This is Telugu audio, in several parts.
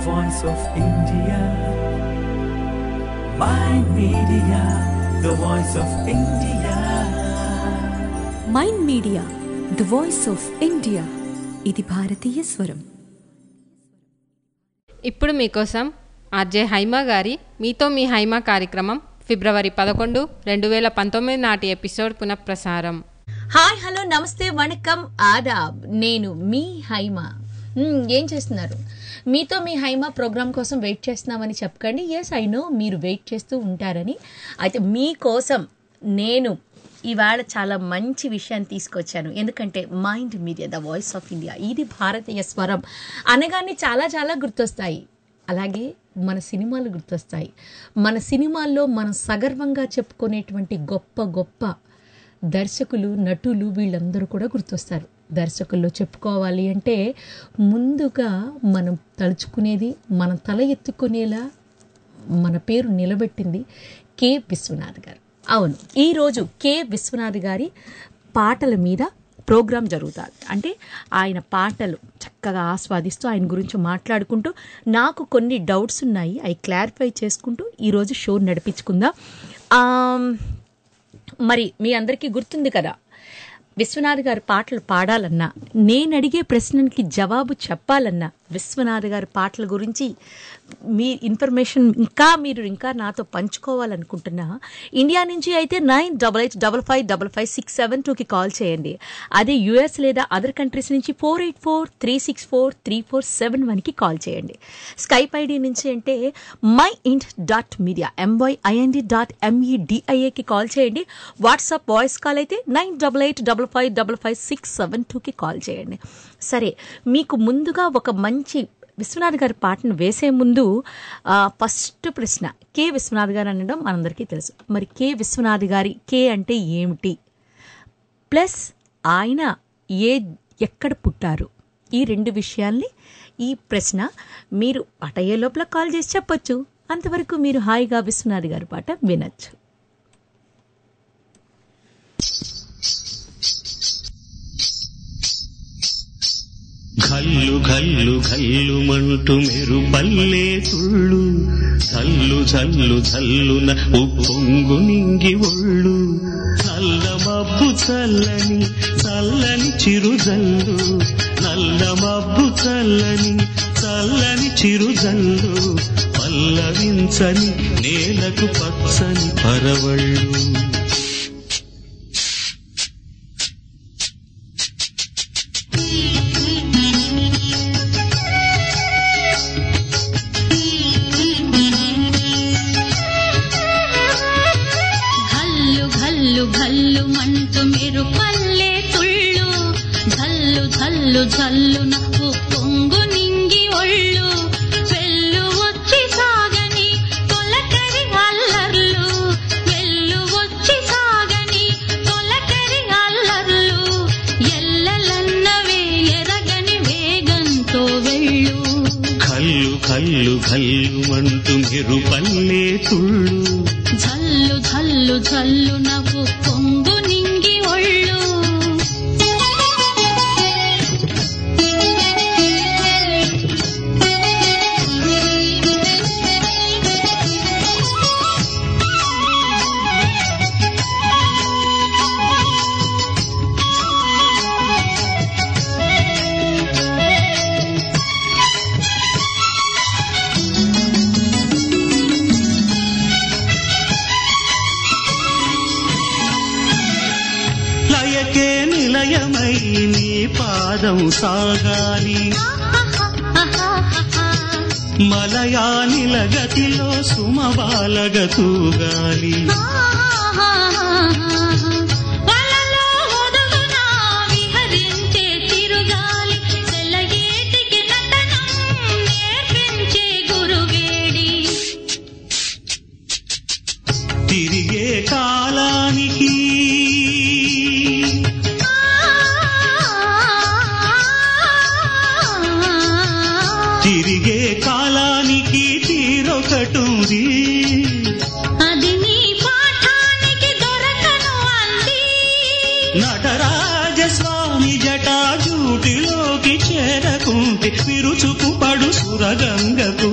voice of India. My media, the voice of India. Mind media the voice of India ఇది భారతీయ స్వరం ఇప్పుడు మీకోసం ఆర్జే హైమా గారి మీతో మీ హైమా కార్యక్రమం ఫిబ్రవరి పదకొండు రెండు వేల పంతొమ్మిది నాటి ఎపిసోడ్ పునఃప్రసారం హాయ్ హలో నమస్తే వణకం ఆదాబ్ నేను మీ హైమ మ్మ్, ఏం చేస్తున్నారు మీతో మీ హైమ ప్రోగ్రామ్ కోసం వెయిట్ చేస్తున్నామని చెప్పకండి ఎస్ ఐ నో మీరు వెయిట్ చేస్తూ ఉంటారని అయితే మీకోసం నేను ఇవాళ చాలా మంచి విషయాన్ని తీసుకొచ్చాను ఎందుకంటే mind media the voice of India ఇది భారతీయ స్వరం అనగానే చాలా చాలా గుర్తొస్తాయి అలాగే మన సినిమాలు గుర్తొస్తాయి మన సినిమాల్లో మనం సగర్వంగా చెప్పుకునేటువంటి గొప్ప గొప్ప దర్శకులు నటులు వీళ్ళందరూ కూడా గుర్తొస్తారు దర్శకుల్లో చెప్పుకోవాలి అంటే ముందుగా మనం తలుచుకునేది మనం తల ఎత్తుకునేలా మన పేరు నిలబెట్టింది కె విశ్వనాథ్ గారు అవును ఈరోజు కె విశ్వనాథ్ గారి పాటల మీద ప్రోగ్రాం జరుగుతుంది అంటే ఆయన పాటలు చక్కగా ఆస్వాదిస్తూ ఆయన గురించి మాట్లాడుకుంటూ నాకు కొన్ని డౌట్స్ ఉన్నాయి అవి క్లారిఫై చేసుకుంటూ ఈరోజు షో నడిపించుకుందాం ఆమ్, మరి మీ అందరికీ గుర్తుంది కదా విశ్వనాథ్ గారి పాటలు పాడాలన్నా నేను అడిగే ప్రశ్నకి జవాబు చెప్పాలన్నా విశ్వనాథ్ గారి పాటల గురించి మీ ఇన్ఫర్మేషన్ ఇంకా మీరు ఇంకా నాతో పంచుకోవాలనుకుంటున్నా ఇండియా నుంచి అయితే nine double eight double five double five six seven టూకి కాల్ చేయండి అదే యుఎస్ లేదా అదర్ కంట్రీస్ నుంచి four eight four three six four three four seven వన్కి కాల్ చేయండి స్కైప్ ఐడి నుంచి అంటే మై ఇంట్ డాట్ మీడియా ఎంవైఐఎన్డి డాట్ ఎంఈడిఐఏకి కాల్ చేయండి వాట్సాప్ వాయిస్ కాల్ అయితే nine double eight double five double five six seven టూకి కాల్ చేయండి సరే మీకు ముందుగా ఒక మంచి విశ్వనాథ్ గారి పాటను వేసే ముందు ఆ, ఫస్ట్ ప్రశ్న కె విశ్వనాథ్ గారు అనడం మనందరికీ తెలుసు మరి కె విశ్వనాథ్ గారి కే అంటే ఏమిటి ప్లస్ ఆయన ఏ ఎక్కడ పుట్టారు ఈ రెండు విషయాల్ని ఈ ప్రశ్న మీరు పాట అయ్యే లోపల కాల్ చేసి చెప్పొచ్చు అంతవరకు మీరు హాయిగా విశ్వనాథ్ గారి పాట వినొచ్చు ఘల్లు ఘల్లు ఘల్లుమంటూ మెరు పల్లే తుళ్ళు జల్లు జల్లు జల్లున ఉప్పొంగు నింగి ఒళ్ళు నల్ల మబ్బు చల్లని చల్లని చిరుజల్లు నల్ల మబ్బు చల్లని చల్లని చిరుజల్లు పల్లవించని నేలకు పచ్చని పరవళ్ళు ఘల్లు ఘల్లు ఘల్లు మంటూ మీరు పల్లె తుళ్ళు ఝల్లు ఝల్లు ఝల్లు నవ్వు పొంగు నింగి ఒళ్ళు వెళ్ళు వచ్చి సాగని తొలకరి అల్లర్లు వెళ్ళు వచ్చి సాగని తొలకరి అల్లర్లు ఎల్లలన్నవే ఎరగని వేగంతో వెళ్ళు కల్లు కల్లు కల్లుమంటూ మెరు పల్లే తుళ్ళు ఝల్లు ఝల్లు ఝల్లు నవ్వు పొంగు నింగి ఒళ్ళు లయకే నిలయమై నీ పాదం సాగాలి మలయానిల గతిలో సుమబాలగ తూగాలి వలలో ఒదుగునా విహరించే తిరుగాలి తెల్లగేటికి నటనం నేర్పించే గురువేడి తిరిగే కాలానికి తిరిగే కాలానికి తీరొకటుంది అది నీ పాఠానికి దొరకను అంది నటరాజస్వామి జటాజూటిలోకి చేరకుంటే విరుచుకు పడు సురగంగకు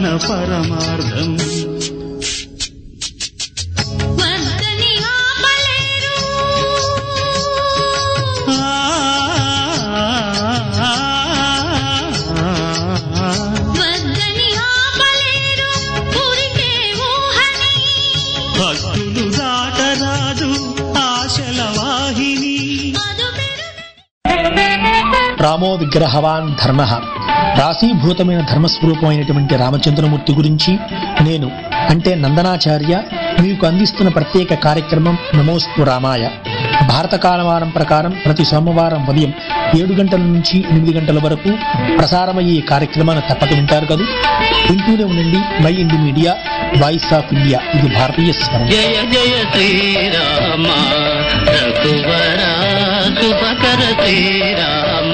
జీవన పరమార్థం వద్దని ఆపలేరు ఆ, వద్దని ఆపలేరు ఊరికే ఊహని భక్తులు దాటరాదు ఆశల వాహిని మధుపెరు రామో విగ్రహవాన్ ధర్మ రాశీభూతమైన ధర్మస్వరూపమైనటువంటి రామచంద్రమూర్తి గురించి నేను అంటే నందనాచార్య మీకు అందిస్తున్న ప్రత్యేక కార్యక్రమం నమోస్తు రామాయ భారత కాలమానం ప్రకారం ప్రతి సోమవారం ఉదయం ఏడు గంటల నుంచి ఎనిమిది గంటల వరకు ప్రసారమయ్యే ఈ కార్యక్రమాన్ని తప్పక వింటారు కదా వింటూనే ఉండండి mind media voice of India ఇది భారతీయ స్వరం జయ జయ శ్రీరామ రఘువర శుభకర Srirama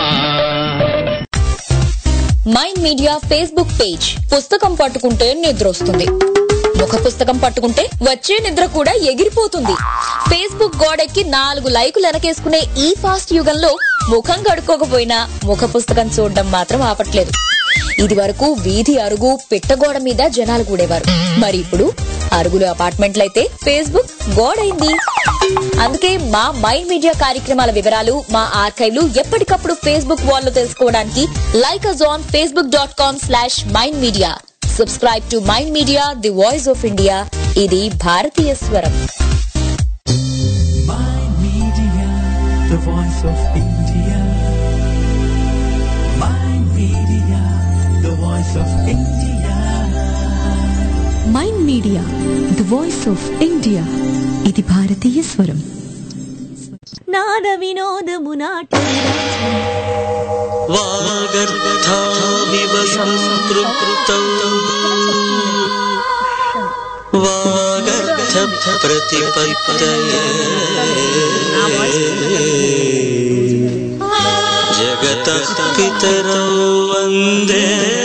mind media Facebook page పుస్తకం పట్టుకుంటే నిద్ర వస్తుంది ముఖ పుస్తకం పట్టుకుంటే వచ్చే నిద్ర కూడా ఎగిరిపోతుంది ఫేస్బుక్ గోడెక్కి నాలుగు లైకులు వెనకేసుకునే ఈ ఫాస్ట్ యుగంలో ముఖం కడుక్కోకపోయినా ముఖ పుస్తకం చూడడం మాత్రం ఆపట్లేదు ఇది వరకు వీధి అరుగు పిట్టగోడ మీద జనాలు కూడేవారు మరి ఇప్పుడు అరుగులు అపార్ట్మెంట్లయితే ఫేస్బుక్ గోడైంది అందుకే మా మైండ్ మీడియా కార్యక్రమాల వివరాలు మా ఆర్కైవ్లు ఎప్పటికప్పుడు ఫేస్బుక్ వాల్లో తెలుసుకోవడానికి like us on Facebook dot com slash mind media subscribe to mind media the voice of India ఇది భారతీయ స్వరం Mind Media, the voice of India. Mind Media, the voice of India. Mind media the voice of India ఇది భారతీయ స్వరం నాద వినోదము నాటి వాగర్థావివ సంపృక్తౌ వాగర్థ ప్రతిపత్తయే జగతః పితరౌ వందే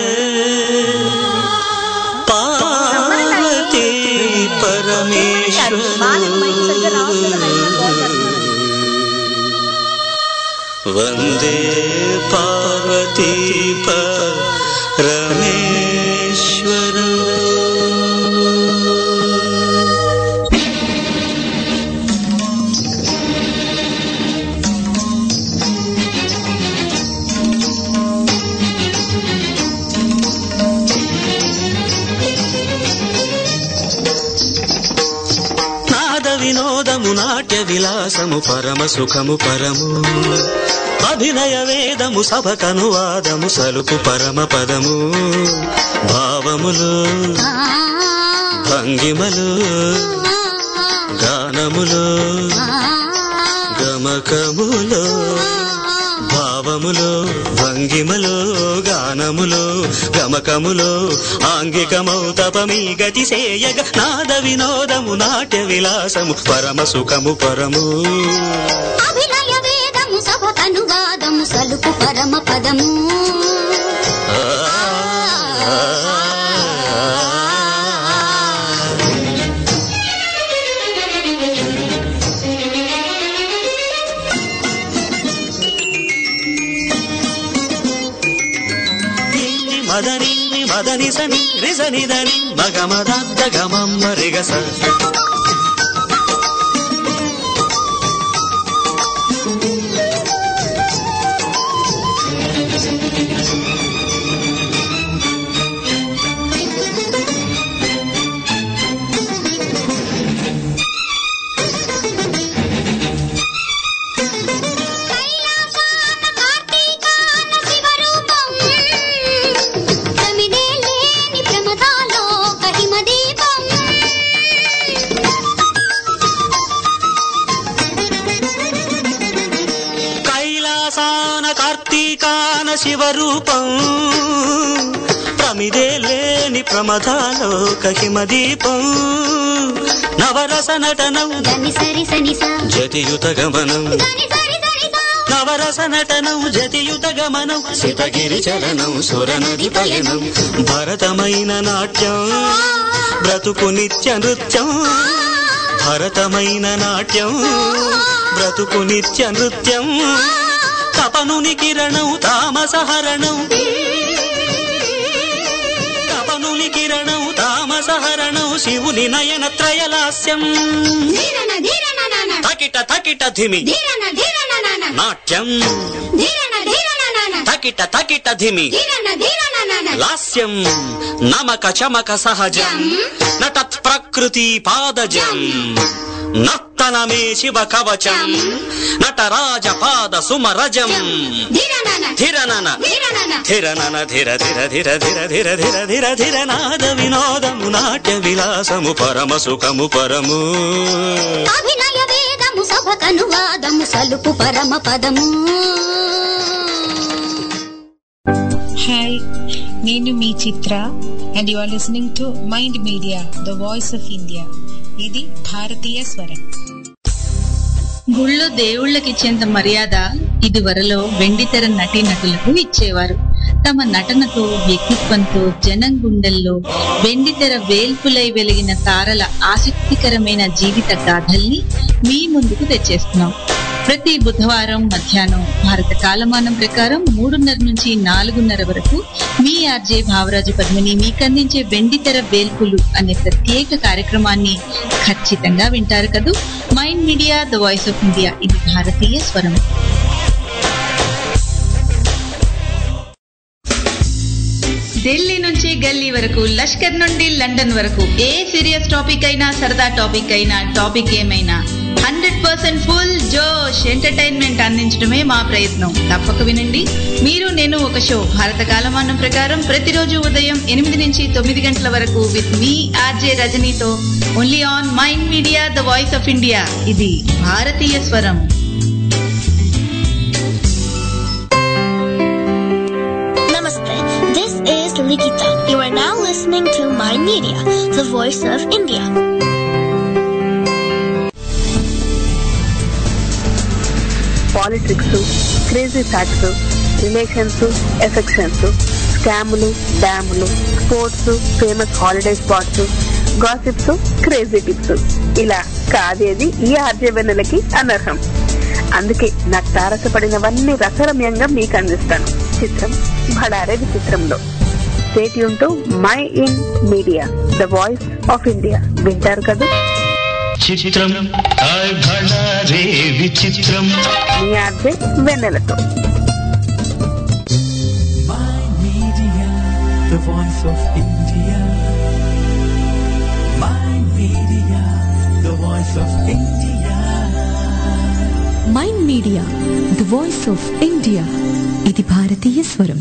పార్వతీ పరమేశ్వర వందే పార్వతీ పరమేశ్వర నాద వినోదము నాట్య విలాసము పరమ సుఖము పరము అభినయ వేదము సభకనువాదము సలుపు పరమ పదము భావములు భంగిమలు గానములు గమకములు భావములు భంగిమలు గానములు గమకములు ఆంగికమౌ తపమీ గతి సేయగ నాద వినోదము నాట్య విలాసము పరమ సుఖము పరము అభినయ వేదము సభకనువాదము సలుపు పరమ పదము నిన్ని మదని మదని సని రిసని దని మగ మదద్ద గమమ్మ రిగస కార్తీకాన శివరూపం ప్రమిదే లేని ప్రమదాలో కహిమ దీపం కైలాసాన కార్తీకాన శివరూపం ప్రమిదే లేని ప్రమదాలో కహిమ దీపం నవరస నటనం దని సరి సని సా జతియుత గమనం దని సరి సని సా నవరస నటనం జతియుత గమనం శితగిరి చలనం సురనది పయనం భరతమైన నాట్యం బ్రతుకు నిత్య నృత్యం భరతమైన నాట్యం బ్రతుకు నిత్య నృత్యం తపనుని కిరణం తామసహరణం తపను భానుని కిరణం తామసహరణం శివుని నయన త్రయలాస్యం ధీరన ధీరన నాన తకిట తకిట ధిమి ధీరన ధీరన నాన నాట్యం ధీరన ధీరన నాన తకిట తకిట ధిమి ధీరన ధీరన నాన లాస్యం నమక చమక సహజం నటత్ ప్రకృతి పాదజం నర్తనమే శివ కవచం నటరాజ పాద సుమరజం ధీరనన ధిరనన ధీరనన ధిరనన ధిర ధిర ధిర ధిర ధిర ధిర ధిర ధిర నాద వినోదము నాట్య విలాసము పరమ సుఖము పరము అభినయ వేదము సభకనువాదము సలుపు పరమ పదము హాయ్ నేను మీ Chitra and you are listening to mind media the voice of India ఇది భారతీయ స్వరం గుళ్ళో దేవుళ్ళకిచ్చేంత మర్యాద ఇదివరలో వెండితెర నటీ నటులకు ఇచ్చేవారు తమ నటనతో వ్యక్తిత్వంతో జనం గుండెల్లో వెండితెర వేల్పులై వెలిగిన తారల ఆసక్తికరమైన జీవిత గాథల్ని మీ ముందుకు తెచ్చేస్తున్నాం ప్రతి బుధవారం మధ్యాహ్నం భారత కాలమానం ప్రకారం మూడున్నర నుంచి నాలుగున్నర వరకు మీ ఆర్జే భావరాజు పద్మిని మీకందించే వెండితెర వేల్పులు అనే ప్రత్యేక కార్యక్రమాన్ని ఖచ్చితంగా వింటారు కదూ mind media the voice of India ఇది భారతీయ స్వరం ఢిల్లీ నుంచి గల్లీ వరకు లష్కర్ నుండి లండన్ వరకు ఏ సీరియస్ టాపిక్ అయినా సరదా టాపిక్ అయినా టాపిక్ ఏమైనా హండ్రెడ్ పర్సెంట్ ఫుల్ జోష్ ఎంటర్టైన్మెంట్ అందించడమే మా ప్రయత్నం తప్పక వినండి మీరు నేను ఒక షో భారత కాలమానం ప్రకారం ప్రతిరోజు ఉదయం ఎనిమిది నుంచి తొమ్మిది గంటల వరకు విత్ మీ ఆర్జే రజనీతో only on mind media the voice of India ఇది భారతీయ స్వరం Namaste. This is Likita. You are now listening to My Media, the voice of India. Politics crazy facts relations affections స్కాములు డ్యాములు sports famous holiday spots gossips crazy tips ఇలా కాదేది ఈ ఆర్జవెన్నెలకి అనర్హం అందుకే నాకు తారసపడినవన్నీ రసరమ్యంగా మీకు అందిస్తాను చిత్రం భడారే విచిత్రంలో stay tuned to mind media the voice of India వింటారు కదా చిత్రం హాయ్ భళా రే విచిత్రం మీ ఆర్జే వెన్నెలతో the voice of India. My media, the voice of India. Mind media the voice of India ఇది భారతీయ స్వరం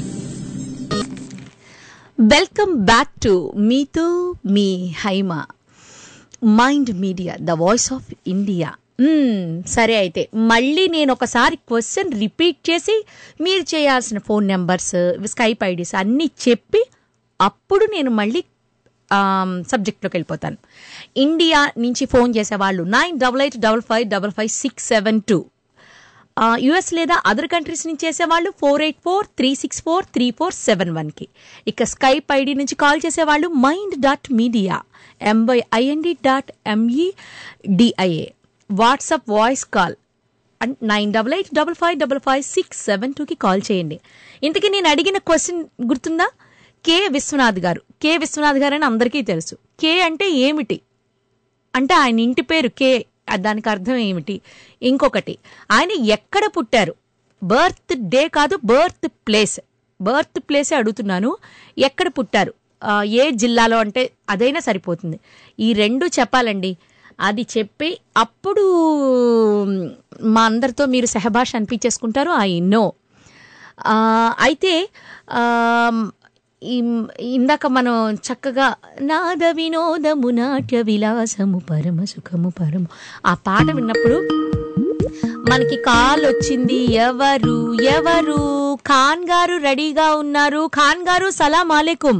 వెల్కమ్ బ్యాక్ టు మీతో మీ Haima mind media the voice of India hmm, సరే అయితే మళ్ళీ నేను ఒకసారి క్వశ్చన్ రిపీట్ చేసి మీరు చేయాల్సిన ఫోన్ నెంబర్స్ స్కైప్ ఐడీస్ అన్నీ చెప్పి అప్పుడు నేను మళ్ళీ సబ్జెక్ట్లోకి వెళ్ళిపోతాను ఇండియా నుంచి ఫోన్ చేసేవాళ్ళు nine double eight double five double five six seven two US లేదా అదర్ కంట్రీస్ నుంచి చేసేవాళ్ళు four eight four three six four three four seven వన్కి ఇక స్కైప్ ఐడి నుంచి కాల్ చేసేవాళ్ళు mind dot media M Y I N D dot M E D I A WhatsApp voice call and nine double eight double five double five six seven టూకి కాల్ చేయండి ఇంతకీ నేను అడిగిన క్వశ్చన్ గుర్తుందా కె విశ్వనాథ్ గారు కె విశ్వనాథ్ గారు అని అందరికీ తెలుసు కే అంటే ఏమిటి అంటే ఆయన ఇంటి పేరు కే ఆ దానికి అర్థం ఏమిటి ఇంకొకటి ఆయన ఎక్కడ పుట్టారు బర్త్ డే కాదు బర్త్ ప్లేస్ బర్త్ ప్లేసే అడుగుతున్నాను ఎక్కడ పుట్టారు ఆ, ఏ జిల్లాలో అంటే అదైనా సరిపోతుంది ఈ రెండు చెప్పాలండి అది చెప్పి అప్పుడు మా అందరితో మీరు సహభాష అనిపించేసుకుంటారు ఐ నో అయితే ఆ, ఈ- ఇందాక మనం చక్కగా నాద వినోదము నాట్య విలాసము పరమ సుఖము పరము ఆ పాట విన్నప్పుడు మనకి కాల్ వచ్చింది ఎవరు ఎవరు ఖాన్ గారు రెడీగా ఉన్నారు ఖాన్ గారు సలాం అలైకుం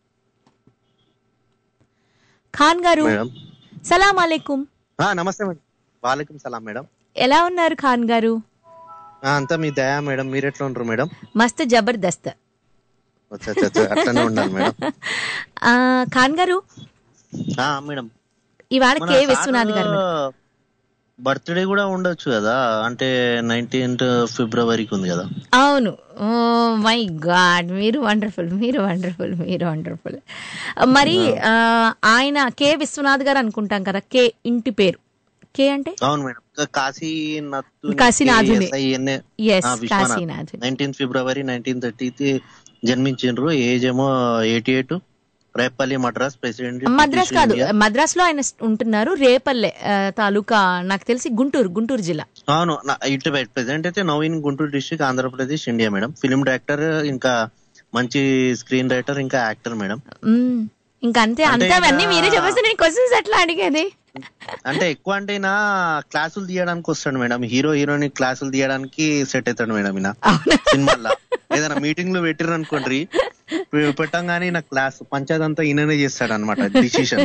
ఖాన్ గారు మేడం సలాం అలైకుం ఆ, నమస్తే మేడం వాలేకుం సలాం మేడం ఎలా ఉన్నారు ఖాన్ గారు ఆ, అంతా మీ దయా మేడం మీరు ఎట్లా ఉండరు మేడం మస్త్ జబర్దస్త్ వచ్చా, వచ్చా, వచ్చా, అట్లనే ఉండాలి మేడం ఆ, ఖాన్ గారు ఆ, మేడం ఇవాళ మన కే సారు విశ్వనాథ్ గారు మేడం. బర్త్డే కూడా ఉండొచ్చు కదా అంటే నైన్టీన్త్ ఫిబ్రవరికి ఉంది కదా అవును ఓ మై గాడ్ మీరు వండర్ఫుల్ మీరు వండర్ఫుల్ మీరు వండర్ఫుల్ మరి ఆ, ఆయన కె విశ్వనాథ్ గారు అనుకుంటాం కదా కే ఇంటి పేరు కే అంటే అవును madam Kashi Kashinathuni. Yes, Kashinathuni. Nineteenth February nineteen thirty జన్మించిండ్రు ఏజ్ ఏమో eighty eight Repalle Madras president Madras కాదు మద్రాస్ లో ఆయన ఉంటున్నారు రేపల్లె ఆ, తాలూకా నాకు తెలిసి గుంటూరు గుంటూరు జిల్లా అవును నా- ఇటు ప్రెసిడెంట్ అయితే Naveen Guntur district Andhra Pradesh India madam film director ఇంకా మంచి స్క్రీన్ రైటర్ ఇంకా యాక్టర్ మేడం మ్మ్. ఇంకా అంతే అంటే అంతే అవన్నీ ఇంకా- మీరే చెప్పేసి నేను క్వశ్చన్స్ ఎట్లా అడిగేది అంటే ఎక్కువ అంటే ఈయన క్లాసులు తీయడానికి వస్తాడు మేడం హీరో హీరోయిన్ క్లాసులు తీయడానికి సెట్ అవుతాడు మేడం ఈయన సినిమాల్లో ఏదైనా మీటింగ్ లో పెట్టిర్రు అనుకోండి పెట్టంగానే ఈయన క్లాస్ పంచాయత్ అంతా ఈయననే చేస్తాడు అనమాట డిసిషన్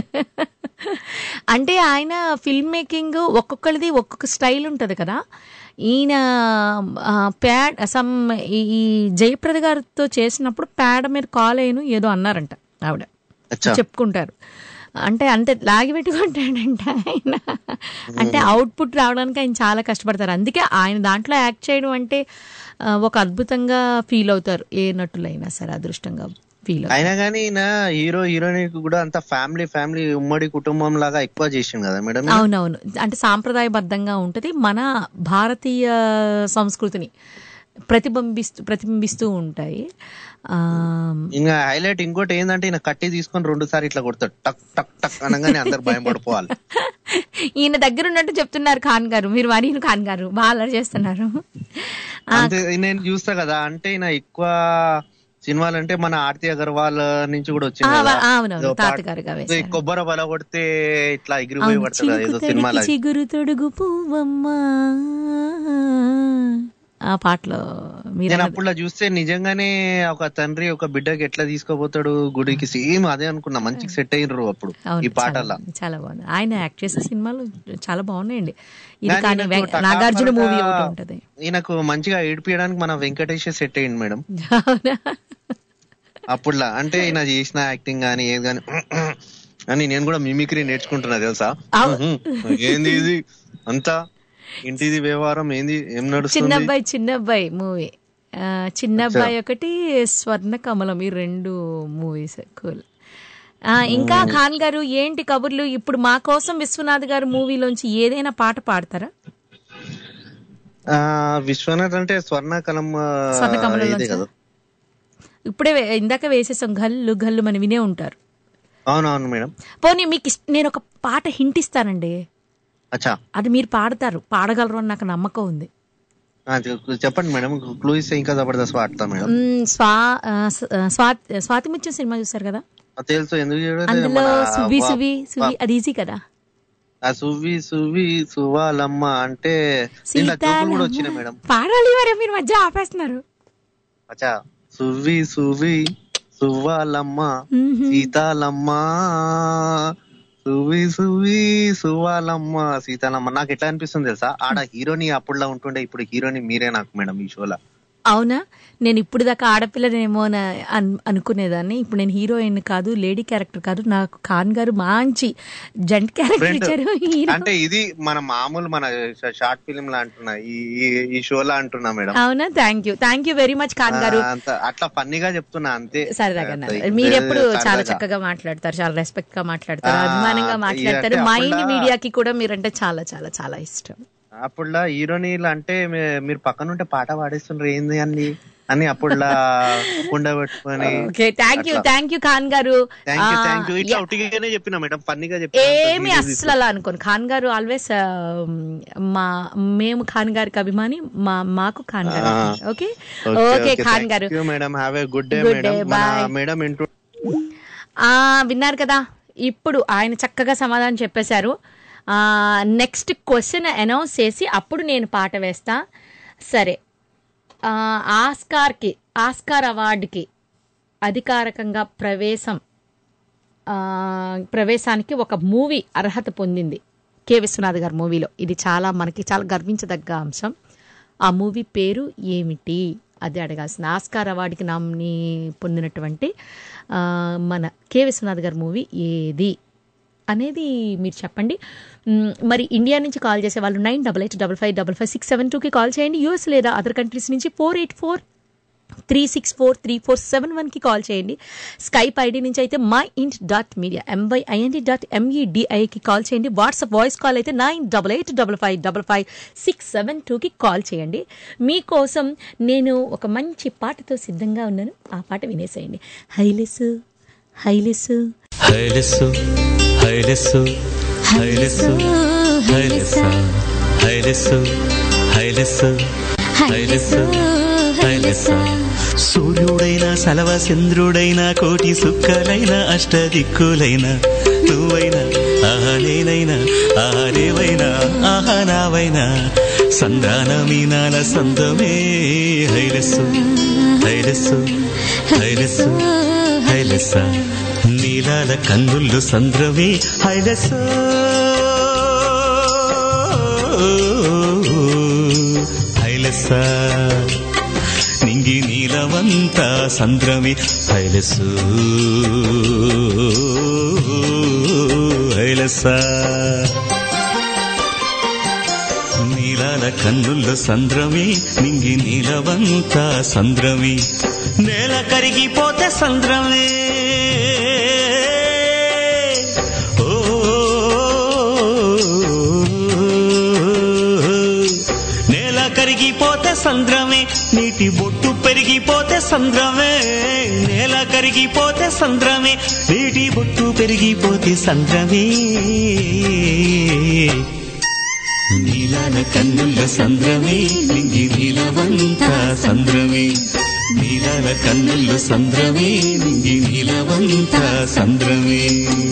అంటే ఆయన ఫిల్మ్ మేకింగ్ ఒక్కొక్కరిది ఒక్కొక్క స్టైల్ ఉంటది కదా ఈయన ఆ, ప్యాడ్ సమ్ ఈ ఈ జయప్రద గారితో చేసినప్పుడు పేడ మీద కాలేను ఏదో అన్నారంట ఆవిడ అచ్చా. చెప్పుకుంటారు అంటే అంతే లాగి పెట్టుకుంటాడంట ఆయన అంటే అవుట్పుట్ రావడానికి ఆయన చాలా కష్టపడతారు అందుకే ఆయన దాంట్లో యాక్ట్ చేయడం అంటే ఆ, ఒక అద్భుతంగా ఫీల్ అవుతారు ఏ నటులైనా సరే అదృష్టంగా ఫీల్ అవుతారు అయినా కానీ ఈయన హీరో హీరోయిన్ కూడా అంత ఫ్యామిలీ ఫ్యామిలీ ఉమ్మడి కుటుంబం లాగా ఎక్కువ చేసిండు కదా మేడం ఈయన? అవునవును అంటే సాంప్రదాయబద్ధంగా ఉంటది మన భారతీయ సంస్కృతిని ప్రతిబింబిస్తూ ప్రతిబింబిస్తూ ఉంటాయి ఆ, ఇంకా హైలైట్ ఇంకోటి ఏంటంటే ఈయన కట్టి తీసుకొని రెండు సార్లు ఇట్లా కొడతాడు టక్ టక్ టక్ అనగానే అందరు భయం పడిపోవాలి ఈయన దగ్గర ఉన్నట్టు చెప్తున్నారు ఖాన్ గారు మీరు మరీ ఖాన్ గారు బాగా అల్లరి చేస్తున్నారు ఆ, అంతే నేను చూస్తా కదా అంటే ఈయన ఎక్కువ సినిమాలు అంటే మన ఆర్తి అగర్వాల్ నుంచి కూడా వచ్చింది ఆ, కదా. అవునవును, ఏదో పాట- తాతగారుగా వేశారు. ఏదో కొబ్బరి బల కొడితే ఇట్లా ఎగిరిపోయి అవును, పడుతుంది కదా ఏదో చిలుకు సినిమాలో తడికి చిగురు తొడుగు పువ్వమ్మా ఆ పాటలో మీరు నేను అన్నది- అప్పుడు చూస్తే నిజంగానే ఒక తండ్రి ఒక బిడ్డకి ఎట్లా తీసుకోపోతాడు గుడికి సేమ్ అదే అనుకున్నా మంచిగా సెట్ అయ్యిండ్రు అప్పుడు అవును, ఈ పాటల్లో చాలా- చాలా బాగుంది ఆయన యాక్ట్ చేసే సినిమాలు చాలా బాగున్నాయండి ఇది కానీ కానీ ఈయనకు వెంక- టకాపరగా నాగార్జున మూవీ ఒకటి ఉంటది ఈయనకు మంచిగా ఏడిపియడానికి మన వెంకటేష్ సెట్ అయ్యింది మేడం అప్పుడులా అంటే ఈయన చేసిన యాక్టింగ్ గానీ ఏది గానీ అని నేను కూడా మిమిక్రీ నేర్చుకుంటున్నా తెలుసా ఉహుం, ఏంది ఇది అంతా ఇంటిది వ్యవహారం ఏంది ఏం నడుస్తుంది చిన్నబ్బాయి చిన్నబ్బాయి మూవీ చిన్నబ్బాయి ఒకటి స్వర్ణ కమలం ఈ రెండు మూవీస్ కూల్ ఇంకా ఖాన్ గారు ఏంటి కబుర్లు ఇప్పుడు మా కోసం విశ్వనాథ్ గారు మూవీలోంచి ఏదైనా పాట పాడతారా ఆ విశ్వనాథ్ అంటే స్వర్ణ కలం ఆ, స్వర్ణ కమలం ఇదే కదా ఇప్పుడే వే- ఇందాక వేసేసాం గల్లు గల్లు అని వినే ఉంటారు అవునవును మేడం పోనీ మీకు ఇష్ట- నేను ఒక పాట హింట్ ఇస్తానండి అచ్చా అది మీరు పాడతారు పాడగలరు అని నాకు నమ్మకం ఉంది ఆ, చె- చెప్పండి మేడం క్లూ ఇస్తే ఇంకా జబర్దస్త్ వాడతా మేడం మ్, స్వా ఆ, స- ఆ, స్వా- స్వాతిముత్యం సినిమా చూసారు కదా ఆ, తెలుసు ఎందుకు చూడలేదు? అందులో మన సువి వా- సువి సువి వా- అది ఈజీ కదా ఆ సువి సువి సువాలమ్మ అంటే దీంట్లో జోకులు కూడా వచ్చినాయి మేడం పాడాలి మరి మీరు మధ్య ఆపేస్తున్నారు అచ్చా సువి సువి సువ్వాలమ్మ సీతాలమ్మ సువి సువి సువ్వాలమ్మ సీతాలమ్మ నాకు ఎట్లా అనిపిస్తుంది తెలుసా ఆడ హీరోని అప్పుడులా ఉంటుండే ఇప్పుడు హీరోని మీరే నాకు మేడం ఈ షోలో అవునా నేను ఇప్పుడు దాకా ఆడపిల్లనేమో అని అన్- అనుకునేదాన్ని ఇప్పుడు నేను హీరోయిన్ కాదు లేడీ క్యారెక్టర్ కాదు నాకు ఖాన్ గారు మంచి జంట్ క్యారెక్టర్ Friend. ఇచ్చారు హీరో అంటే ఇది మన మామూలు మన షార్ట్ ఫిలిం లా అంటున్నా ఈ ఈ- ఈ షోలా అంటున్నా మేడం అవునా thank you thank you very much Khan గారు ఆ, అంత అట్లా ఫన్నీగా చెప్తున్నా అంతే సరదాగా అంతే. అన్నారు. మీరు ఎప్పుడు చాలా సరదాగా. చక్కగా మాట్లాడతారు చాలా రెస్పెక్ట్ గా మాట్లాడతారు ఆ, అభిమానంగా ఇది మాట్లాడతారు అంటే మైండ్ అప్పుడులా- మీడియాకి కూడా మీరంటే చాలా చాలా చాలా ఇష్టం అప్పుడులా హీరోనీలు అంటే మీ- మీరు పక్కన ఉంటే పాట పాడేస్తుండ్రు ఏంది అని అని అప్పుడులా కుండ పెట్టుకొని okay thank you thank you Khan గారు థ్యాంక్ యూ ఆ, థ్యాంక్ యూ ఇట్లా యా. ఉట్టిగానే చెప్పిన మేడం ఫన్నీగా చెప్పిన ఏమి అస్సలు అలా అనుకోను ఖాన్ గారు ఆల్వేస్ మా మేము ఖాన్ గారికి అభిమాని మా మాకు ఖాన్ గారు ఆ. అభిమాని. ఓకే ఓకే ఖాన్ గారు madam have a good day Good madam day, మన bye. మేడం ఇంటూ ఆ విన్నారు కదా ఇప్పుడు ఆయన చక్కగా సమాధానం చెప్పేశారు నెక్స్ట్ క్వశ్చన్ అనౌన్స్ చేసి అప్పుడు నేను పాట వేస్తా సరే ఆ, ఆస్కార్కి ఆస్కార్ అవార్డుకి అధికారికంగా ప్రవేశం ఆ, ప్రవేశానికి ఒక మూవీ అర్హత పొందింది కె విశ్వనాథ్ గారి మూవీలో ఇది చాలా మనకి చాలా గర్వించదగ్గ అంశం ఆ మూవీ పేరు ఏమిటి అది అడగాల్సిన ఆస్కార్ అవార్డుకి నామినీ పొందినటువంటి ఆ, మన కె విశ్వనాథ్ గారి మూవీ ఏది అనేది మీరు చెప్పండి మ్, మరి ఇండియా నుంచి కాల్ చేసే వాళ్ళు nine double eight double five double five six seven టూకి కాల్ చేయండి యూఎస్ లేదా అదర్ కంట్రీస్ నుంచి four eight four three six four three four seven వన్కి కాల్ చేయండి స్కైప్ ఐడి నుంచి అయితే మై ఇంట్ డాట్ మీడియా ఎంవైఐఎన్డి డాట్ ఎంఈడిఐకి కాల్ చేయండి వాట్సాప్ వాయిస్ కాల్ అయితే nine double eight double five double five six seven టూకి కాల్ చేయండి మీకోసం నేను ఒక మంచి పాటతో సిద్ధంగా ఉన్నాను ఆ పాట వినేసేయండి హైలెస్ హైలెస్ హైలెస్సు హైలెస్సు హైలెస్సు హైలెస్స హైలెస్సు హైలెస్సు హైలెస్సు హైలెస్స సూర్యుడైన సలవ చంద్రుడైన కోటి సుక్కలైన అష్టదిక్కులైన నువ్వైనా ఆహా నేనైనా ఆహా దేవైనా ఆహా నావైనా సంధాన మీనాల సందమే హైలెస్సు హైలెస్సు హైలెస్సు హైలెస్స నీలాల కన్నుళ్ళు సంద్రమే హైలెస్సు హైలెస్స నింగి నీలవంత సంద్రమి హైలెస్సు హైలెస్స నీలాల కన్నుల్లో సంద్రమి నింగి నీలవంత సంద్రమి నేల కరిగిపోతే సంద్రమే ఓ నేల కరిగిపోతే సంద్రమే నీటి బొట్టు పెరిగిపోతే సంద్రమే నేల కరిగిపోతే సంద్రమే నీటి బొట్టు పెరిగిపోతే సంద్రమే నీలాల కన్నుల సంద్రమే నింగి నీలవంత సంద్రమే నీలాల కన్నుల సంద్రమే నింగి నీలవంత సంద్రమే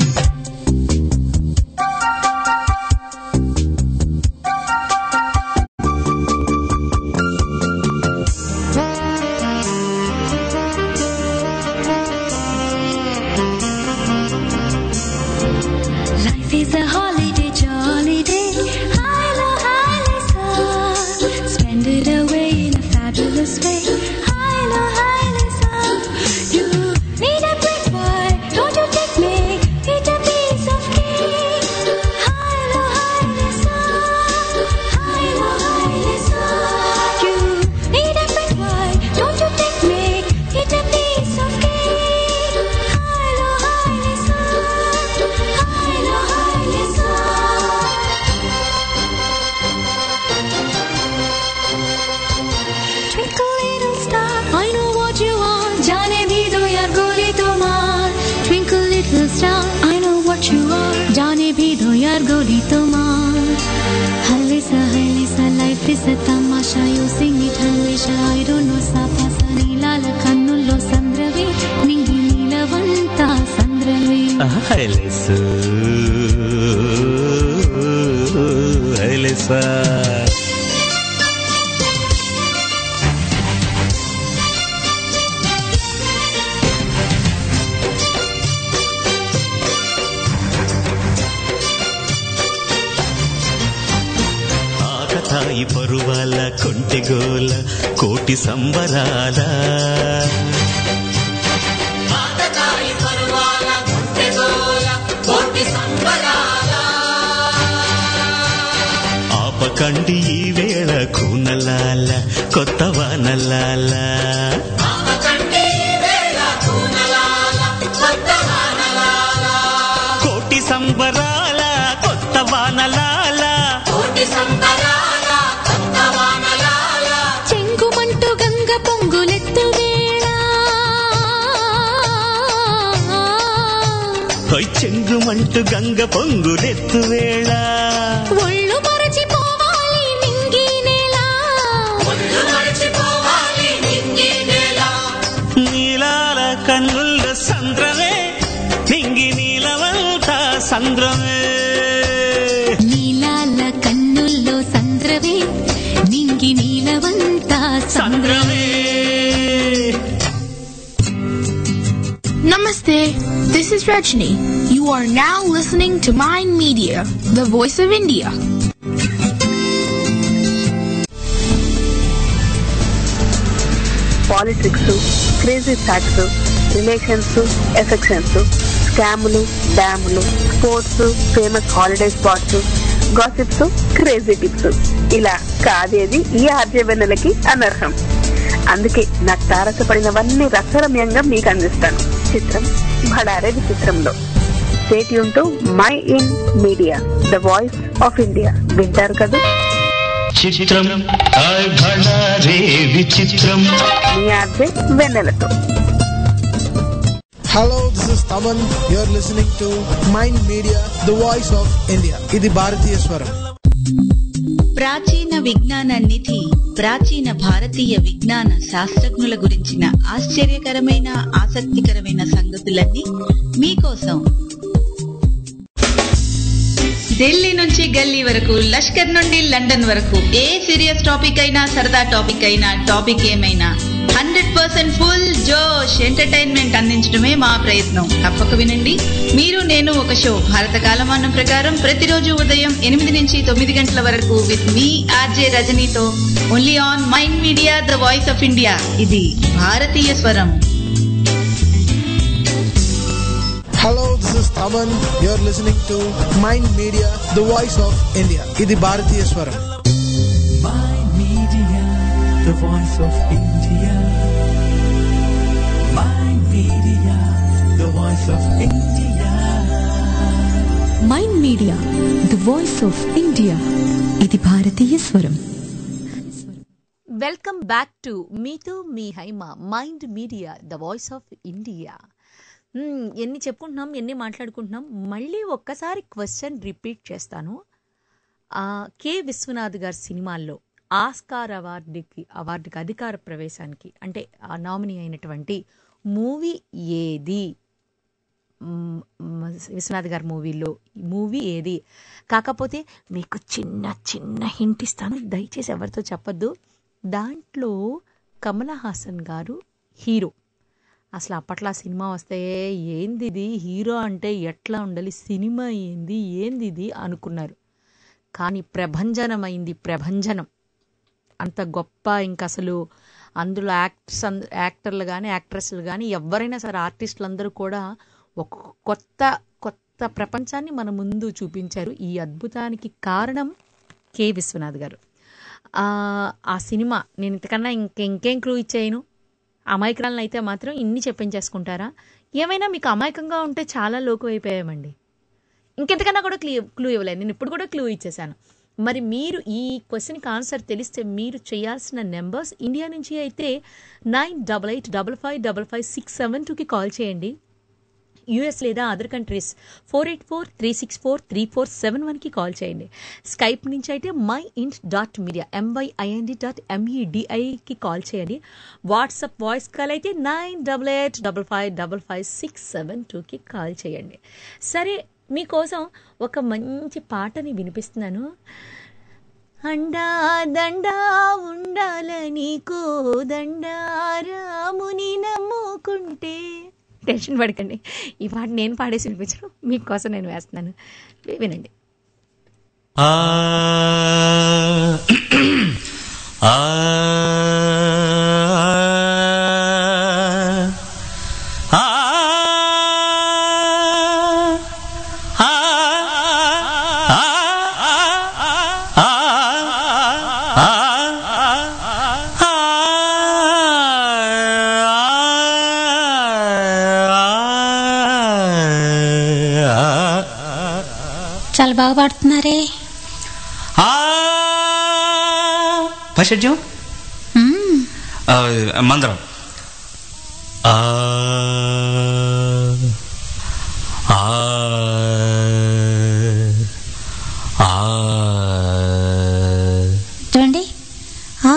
Life is a holiday, jolly day. Hilo, hilo, sun. Spend it away in a fabulous way. Hilo, hilo, sun. You need a break, boy. Don't you take me? Eat a piece of cake. Hilo, hilo, sun. Hilo, hilo, sun. You need a break, boy. Don't you take me? Eat a piece of cake. Hilo, hilo, sun. Hilo, hilo, sun. Twinkle little star, I know what you are. जाने भी दो यार गोली तुम्हार. Twinkle little star, I know what you are. जाने भी दो यार गोली तुम्हार. Halisa, halisa, life is a tamasha. You sing it, halisha. I don't know sapasa. నీలాల కన్నుల్లో సంద్రవి నింగి నీలవంత సంద్రవి హైలెస్సు హైలెస్స ఆకతాయి పరువాల కొంటెగోల కోటి సంబరాల ఆపకండి ఈ వేళ కూనలాల కొత్త వానలాల కోటి సంబరాల కొత్త వానలాల చెంగుమంటూ గంగ పొంగులెత్తు వేళ హొయ్ చెంగుమంటూ గంగ పొంగులెత్తు వేళ ఒళ్ళు మరచిపోవాలి నింగి నేల నీలాల కన్నుల సంద్రమే నింగి నీలవంత సంద్రమే నీలాల కన్నుల్లో సంద్రవే నింగి నీలవంత సంద్రవే Namaste. This is Rajni. You are now listening to Mind Media, the voice of India. Politics crazy facts relations affections స్కాములు డ్యాములు sports famous holiday spots gossips crazy tips ఇలా కాదేది ఈ ఆర్జే వెన్నెలకి అనర్హం అందుకే నాకు తారసపడినవన్నీ రసరమ్యంగా మీకు అందిస్తాను చిత్రం భడారే విచిత్రంలో stay tuned to mind media the voice of India వింటారు కదా చిత్రం హాయ్ భళా రే విచిత్రం మీ ఆర్జే వెన్నెలతో Hello, this is Taman. You're listening to Mind Media, the voice of India. ఇది భారతీయ స్వరం ప్రాచీన విజ్ఞాన నిధి ప్రాచీన భారతీయ విజ్ఞాన శాస్త్రజ్ఞుల గురించిన ఆశ్చర్యకరమైన ఆసక్తికరమైన సంగతులన్నీ మీకోసం ఢిల్లీ నుంచి గల్లీ వరకు లష్కర్ నుండి లండన్ వరకు ఏ సీరియస్ టాపిక్ అయినా సరదా టాపిక్ అయినా టాపిక్ ఏమైనా హండ్రెడ్ పర్సెంట్ ఫుల్ జోష్ ఎంటర్టైన్మెంట్ అందించడమే మా ప్రయత్నం తప్పక వినండి మీరు నేను ఒక షో భారత కాలమానం ప్రకారం ప్రతిరోజు ఉదయం ఎనిమిది నుంచి తొమ్మిది గంటల వరకు విత్ మీ ఆర్జే రజనీతో only on mind media the voice of India ఇది భారతీయ స్వరం Hello, this is Taman. You're listening to Mind Media, the voice of India. ఇది భారతీయ స్వరం Media, the voice of India. My media, the voice of India. Mind media the voice of India ఇది భారతీయ స్వరం వెల్కమ్ బ్యాక్ టు మీతో మీ Haima mind media the voice of India hmm, ఎన్ని చెప్పుకుంటున్నాం ఎన్ని మాట్లాడుకుంటున్నాం మళ్ళీ ఒక్కసారి క్వశ్చన్ రిపీట్ చేస్తాను ఆ, కె విశ్వనాథ్ గారి సినిమాల్లో ఆస్కార్ అవార్డుకి అవార్డుకి అధికార ప్రవేశానికి అంటే ఆ నామినీ అయినటువంటి మూవీ ఏది మ్, మ్, విశ్వనాథ్ గారి మూవీలో మూవీ ఏది కాకపోతే మీకు చిన్న చిన్న హింట్ ఇస్తాను దయచేసి ఎవరితో చెప్పొద్దు దాంట్లో కమలా హాసన్ గారు హీరో అసలు అప్పట్లో ఆ సినిమా వస్తే ఏంది ఇది హీరో అంటే ఎట్లా ఉండాలి సినిమా ఏంది ఏంది ఇది అనుకున్నారు కానీ ప్రభంజనమైంది ప్రభంజనం అంత గొప్ప ఇంక అసలు అందులో యాక్టర్స్ యాక్టర్లు కానీ యాక్ట్రెస్లు కానీ ఎవరైనా సరే ఆర్టిస్టులు అందరూ కూడా ఒక కొత్త కొత్త ప్రపంచాన్ని మన ముందు చూపించారు ఈ అద్భుతానికి కారణం కె విశ్వనాథ్ గారు ఆ, ఆ సినిమా నేను ఇంతకన్నా ఇంక ఇంకేం క్లూ ఇచ్చాను అమాయకురాలను అయితే మాత్రం ఇన్ని చెప్పించేసుకుంటారా ఏమైనా మీకు అమాయకంగా ఉంటే చాలా లోకు అయిపోయామండి ఇంకెంతకన్నా కూడా క్లూ క్లూ ఇవ్వలేదు నేను ఇప్పుడు కూడా క్లూ ఇచ్చేసాను మరి మీరు ఈ క్వశ్చన్కి ఆన్సర్ తెలిస్తే మీరు చేయాల్సిన నెంబర్స్ ఇండియా నుంచి అయితే nine double eight double five double five six seven టూకి కాల్ చేయండి యూఎస్ లేదా other countries four eight four three six four three four seven వన్కి కాల్ చేయండి స్కైప్ నుంచి అయితే మై ఇంట్ డాట్ మీడియా ఎంవైఐఎన్డి డాట్ ఎంఈడిఐకి కాల్ చేయండి వాట్సాప్ వాయిస్ కాల్ అయితే nine double eight double five double five six seven టూకి కాల్ చేయండి సరే మీకోసం ఒక మంచి పాటని వినిపిస్తున్నాను అండా దండా ఉండాలని కోదండా రాముని నమ్ముకుంటే టెన్షన్ పడకండి ఈ పాట నేను పాడేసి వినిపించను మీకోసం నేను వేస్తున్నాను వినండి ఆ ఆ ఆ చాలా బాగా పాడుతున్నారే పైషడ్యం ఆ, మందరం ఆ ఆ ఆ చూడండి ఆ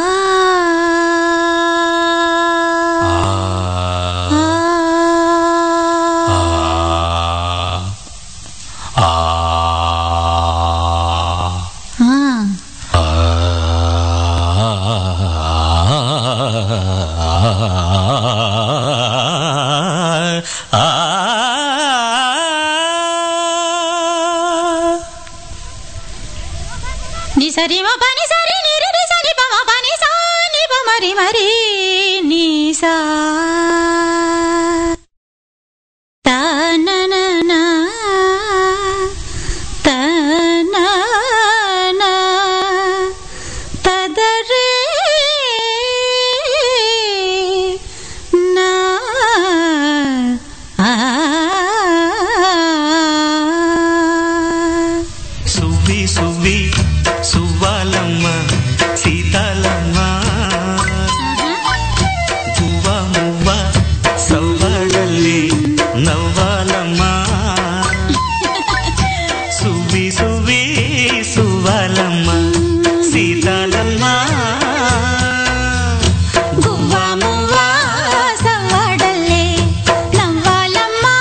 ని సరి మ పని సరి ని రి రి సరి ప మ పని సా ని ప మరి మరి ని సా తా న న సీతాలమ్మ గువ్వ మువ్వ సవ్వడల్లే నవ్వాలమ్మా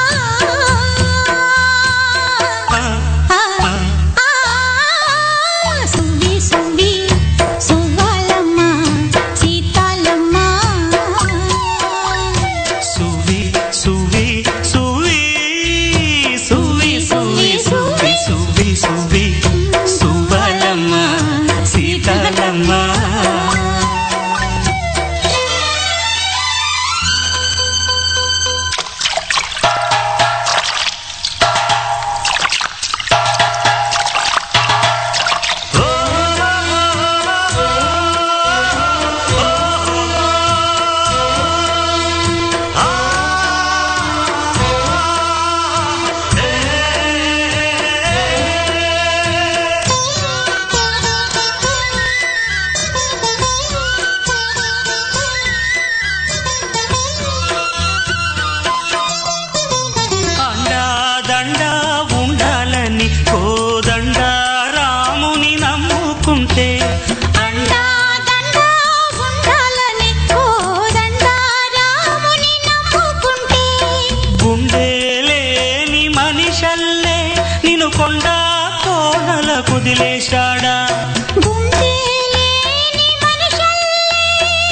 సువ్వి సువ్వి సువ్వాలమ్మ సీతాలమ్మ సువి సువి సువి సువి సువి సువి సువి సువి సువలమ్మ సీతాలమ్మ అండా దండా ఉండాలని కోదండ రాముని నమ్ముకుంటే అండా దండా ఉండాలని కోదండా రాముని నమ్ముకుంటే గుండె లేని మనిషల్లే నిన్ను కొండ కోనల కుదిలేశాడా గుండె లేని మనుషుల్లే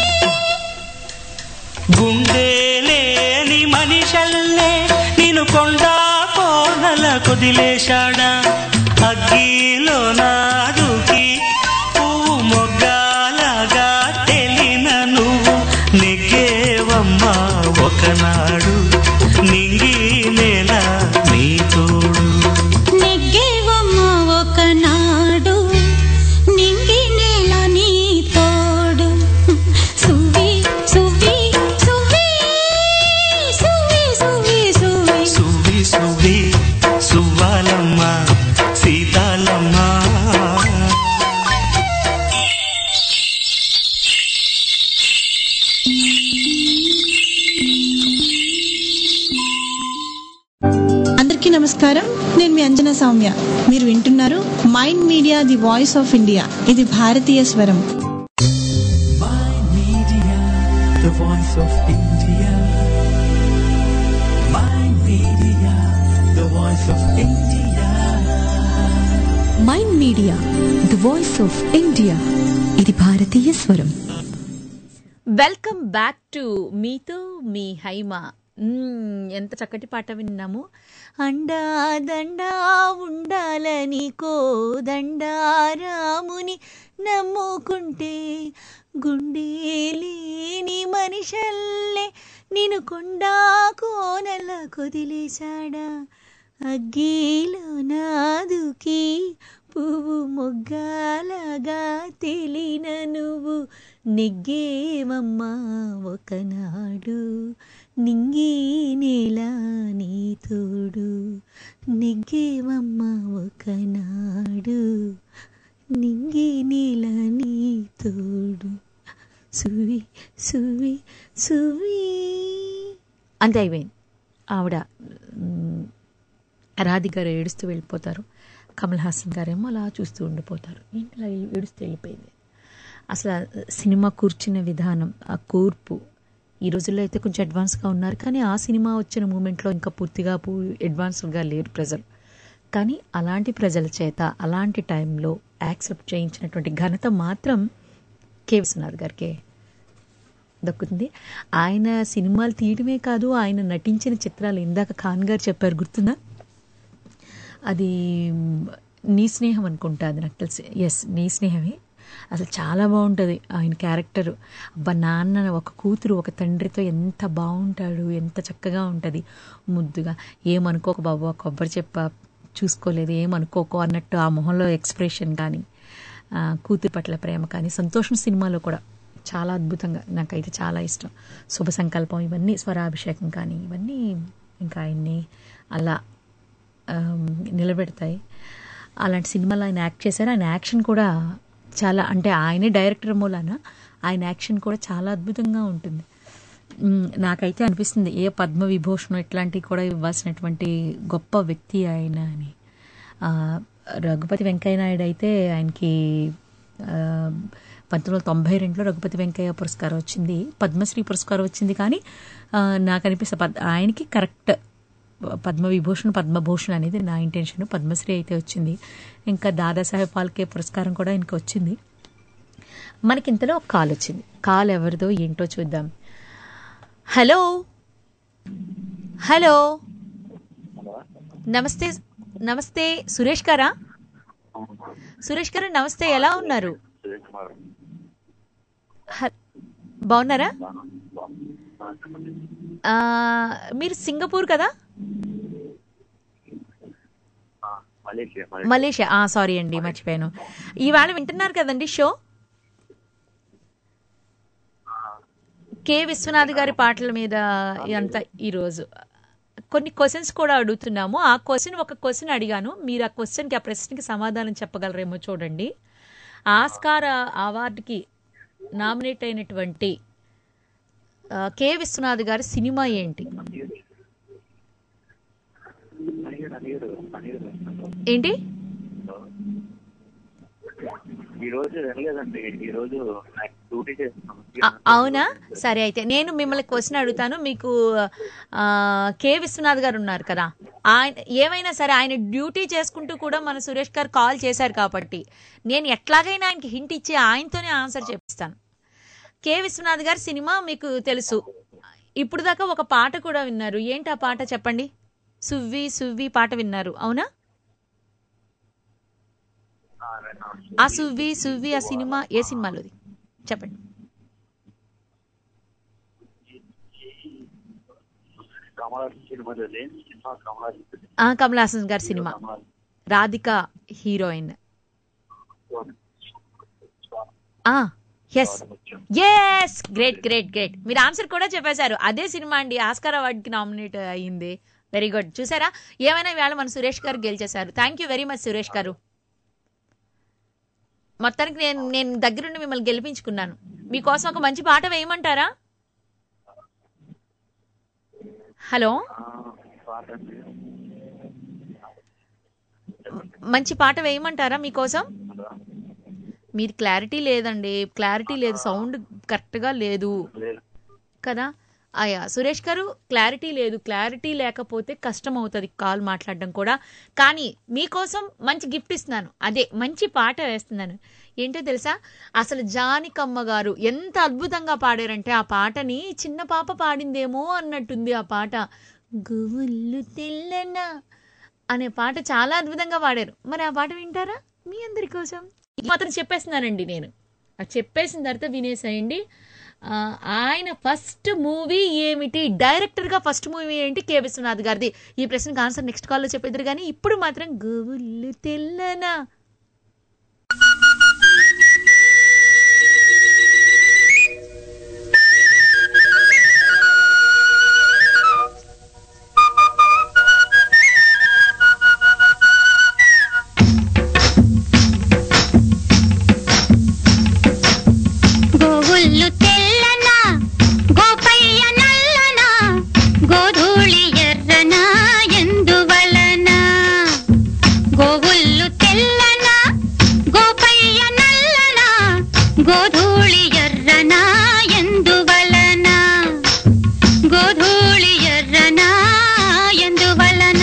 గుండె లేని మనిషల్లే నిన్ను కొండ కోనల కుదిలేశాడా అగ్గిలో నాదుకి పువ్వు మొగ్గాలగా తెలిన నువ్వు నెగ్గేవమ్మా ఒకనాడు నింగి నేల నీ తోడు నెగ్గేవమ్మ ఒకనాడు నింగి నేల నీ తోడు సువి సువి సువి సువి సువి సువి సువి సువి సువ్వాలమ్మ సీతాలమ్మ అందరికీ నమస్కారం నేను మీ అంజనా సౌమ్య మీరు వింటున్నారు mind media the voice of India ఇది భారతీయ స్వరం the voice of India. My media, the voice of India. Mind media the voice of India ఇది భారతీయ స్వరం వెల్కమ్ బ్యాక్ టు మీతో మీ హైమ మ్మ్, ఎంత చక్కటి పాట విన్నాము అండా దండా ఉండాలని కోదండా రాముని నమ్ముకుంటే గుండె లేని మనిషల్లే నేను కొండా కోనల కొదిలేశాడా అగ్గిలో నాదుకి పువ్వు మొగ్గాలగా తెలిన నువ్వు నెగ్గేవమ్మా ఒకనాడు నింగి నేల నీ తోడు నెగ్గేవమ్మా ఒకనాడు నింగి నేల నీ తోడు సువి సువి సువి అంతే అయిపోయింది ఆవిడ మ్, రాధిక గారు ఏడుస్తూ వెళ్ళిపోతారు కమల్ హాసన్ గారేమో అలా చూస్తూ ఉండిపోతారు ఏంటి అలా ఏడుస్తూ వెళ్ళిపోయింది అసలు ఆ సినిమా కూర్చున్న విధానం ఆ కూర్పు ఈ రోజుల్లో అయితే కొంచెం అడ్వాన్స్గా ఉన్నారు కానీ ఆ సినిమా వచ్చిన మూమెంట్లో ఇంకా పూర్తిగా పూ అడ్వాన్స్డ్గా లేరు ప్రజలు కానీ అలాంటి ప్రజల చేత అలాంటి టైంలో యాక్సెప్ట్ చేయించినటువంటి ఘనత మాత్రం కె విశ్వనాథ్ గారికి దక్కుతుంది ఆయన సినిమాలు తీయడమే కాదు ఆయన నటించిన చిత్రాలు ఇందాక ఖాన్ గారు చెప్పారు గుర్తుందా అది మ్, నీ స్నేహం అనుకుంటా అది నాకు తెలిసి ఎస్ నీ స్నేహమే అసలు చాలా బాగుంటుంది ఆయన క్యారెక్టర్ అబ్బా నాన్న ఒక కూతురు ఒక తండ్రితో ఎంత బాగుంటాడు ఎంత చక్కగా ఉంటుంది ముద్దుగా ఏమనుకోక బాబు కొబ్బరి చెప్ప చూసుకోలేదు ఏమనుకోకు అన్నట్టు ఆ మొహంలో ఎక్స్ప్రెషన్ కానీ ఆ, కూతురు పట్ల ప్రేమ కానీ సంతోషం సినిమాలో కూడా చాలా అద్భుతంగా నాకైతే చాలా ఇష్టం శుభ సంకల్పం ఇవన్నీ స్వరాభిషేకం కానీ ఇవన్నీ ఇంకా ఆయన్ని అలా ఆమ్, నిలబెడతాయి అలాంటి సినిమాలో ఆయన యాక్ట్ చేశారు ఆయన యాక్షన్ కూడా చాలా అంటే ఆయనే డైరెక్టర్ మూలాన ఆయన యాక్షన్ కూడా చాలా అద్భుతంగా ఉంటుంది మ్, నాకైతే అనిపిస్తుంది ఏ పద్మ విభూషణం ఇట్లాంటివి కూడా ఇవ్వాల్సినటువంటి గొప్ప వ్యక్తి ఆయన అని ఆ, రఘుపతి వెంకయ్య నాయుడు అయితే ఆయనకి ఆ, పంతొమ్మిది వందల తొంభై రెండులో రఘుపతి వెంకయ్య పురస్కారం వచ్చింది పద్మశ్రీ పురస్కారం వచ్చింది కానీ ఆ, నాకు అనిపిస్తే పద్ ఆయనకి కరెక్ట్ పద్మవిభూషణ్ పద్మభూషణ్ అనేది నా ఇంటెన్షన్ పద్మశ్రీ అయితే వచ్చింది ఇంకా దాదాసాహెబ్ ఫాల్కే పురస్కారం కూడా ఆయనకి వచ్చింది మనకి ఇంతలో ఒక కాల్ వచ్చింది కాల్ ఎవరిదో ఏంటో చూద్దాం హలో హలో నమస్తే నమస్తే సురేష్ గారా సురేష్ గారు నమస్తే ఎలా ఉన్నారు హ- బాగున్నారా ఆ, మీరు సింగపూర్ కదా మలేషియా ఆ, సారీ అండి మర్చిపోయాను ఈవేళ వింటున్నారు కదండి షో కె విశ్వనాథ్ గారి పాటల మీద అంతా ఈరోజు కొన్ని క్వశ్చన్స్ కూడా అడుగుతున్నాము ఆ క్వశ్చన్ ఒక క్వశ్చన్ అడిగాను మీరు ఆ క్వశ్చన్కి ఆ ప్రశ్నకి సమాధానం చెప్పగలరేమో చూడండి ఆస్కార్ అవార్డుకి నామినేట్ అయినటువంటి ఆ, కె విశ్వనాథ్ గారి సినిమా ఏంటి ఏంటి ఈ రోజు వెళ్ళలేదండి ఈ రోజు నాకు డ్యూటీ చేస్తున్నాను అ- అవునా సరే అయితే నేను మిమ్మల్ని క్వశ్చన్ అడుగుతాను మీకు ఆ, కె విశ్వనాథ్ గారు ఉన్నారు కదా ఆయన ఏమైనా సరే ఆయన డ్యూటీ చేసుకుంటూ కూడా మన సురేష్ గారు కాల్ చేశారు కాబట్టి నేను ఎట్లాగైనా ఆయనకి హింట్ ఇచ్చి ఆయనతోనే ఆన్సర్ చెప్పిస్తాను కె విశ్వనాథ్ గారి సినిమా మీకు తెలుసు ఇప్పుడు దాకా ఒక పాట కూడా విన్నారు ఏంటి ఆ పాట చెప్పండి సువ్వి సువ్వి పాట విన్నారు అవునా ఆ సువ్వి సువ్వి ఆ సినిమా ఏ సినిమాలోది చెప్పండి కమలాసన్ సినిమాలో లేని సినిమా కమలాసన్ ఆ కమల్ హాసన్ గారి సినిమా రాధిక హీరోయిన్ ఆ yes yes great great great మీరు ఆన్సర్ కూడా చెప్పేశారు అదే సినిమా అండి ఆస్కార్ అవార్డుకి నామినేట్ అయ్యింది వెరీ గుడ్ చూసారా ఏమైనా వేళ మన సురేష్ గారు గెలిచేశారు thank you very much Suresh గారు మొత్తానికి నేను నేను దగ్గరుండి మిమ్మల్ని గెలిపించుకున్నాను మీకోసం ఒక మంచి పాట వేయమంటారా హలో పాట అండి. మంచి పాట వేయమంటారా మీకోసం మీరు క్లారిటీ లేదండి క్లారిటీ లేదు సౌండ్ కరెక్ట్గా లేదు కదా అయ్యా సురేష్ గారు క్లారిటీ లేదు క్లారిటీ లేకపోతే కష్టం అవుతుంది కాల్ మాట్లాడడం కూడా కానీ మీకోసం మంచి గిఫ్ట్ ఇస్తున్నాను అదే మంచి పాట వేస్తున్నాను ఏంటో తెలుసా అసలు జానికమ్మ గారు ఎంత అద్భుతంగా పాడారంటే ఆ పాటని చిన్న పాప పాడిందేమో అన్నట్టుంది ఆ పాట గువ్వుళ్ళు తెల్లనా అనే పాట చాలా అద్భుతంగా పాడారు మరి ఆ పాట వింటారా మీ అందరి కోసం ఇది మాత్రం చెప్పేస్తున్నానండి నేను అది చెప్పేసిన తర్వాత వినేసేయండి ఆ, ఆయన ఫస్ట్ మూవీ ఏమిటి డైరెక్టర్గా ఫస్ట్ మూవీ ఏంటి కె విశ్వనాథ్ గారిది ఈ ప్రశ్నకు ఆన్సర్ నెక్స్ట్ కాల్లో చెప్పేద్దరు కానీ ఇప్పుడు మాత్రం గోవుళ్ళు తెల్లనా గోవుళ్ళు తెల్లనా గోపయ్య నల్లనా గోధూళి ఎర్రనా ఎందువలన గోవుళ్ళు తెల్లనా గోపయ్య నల్లనా గోధూళి ఎర్రనా ఎందువలన గోధూళి ఎర్రనా ఎందువలన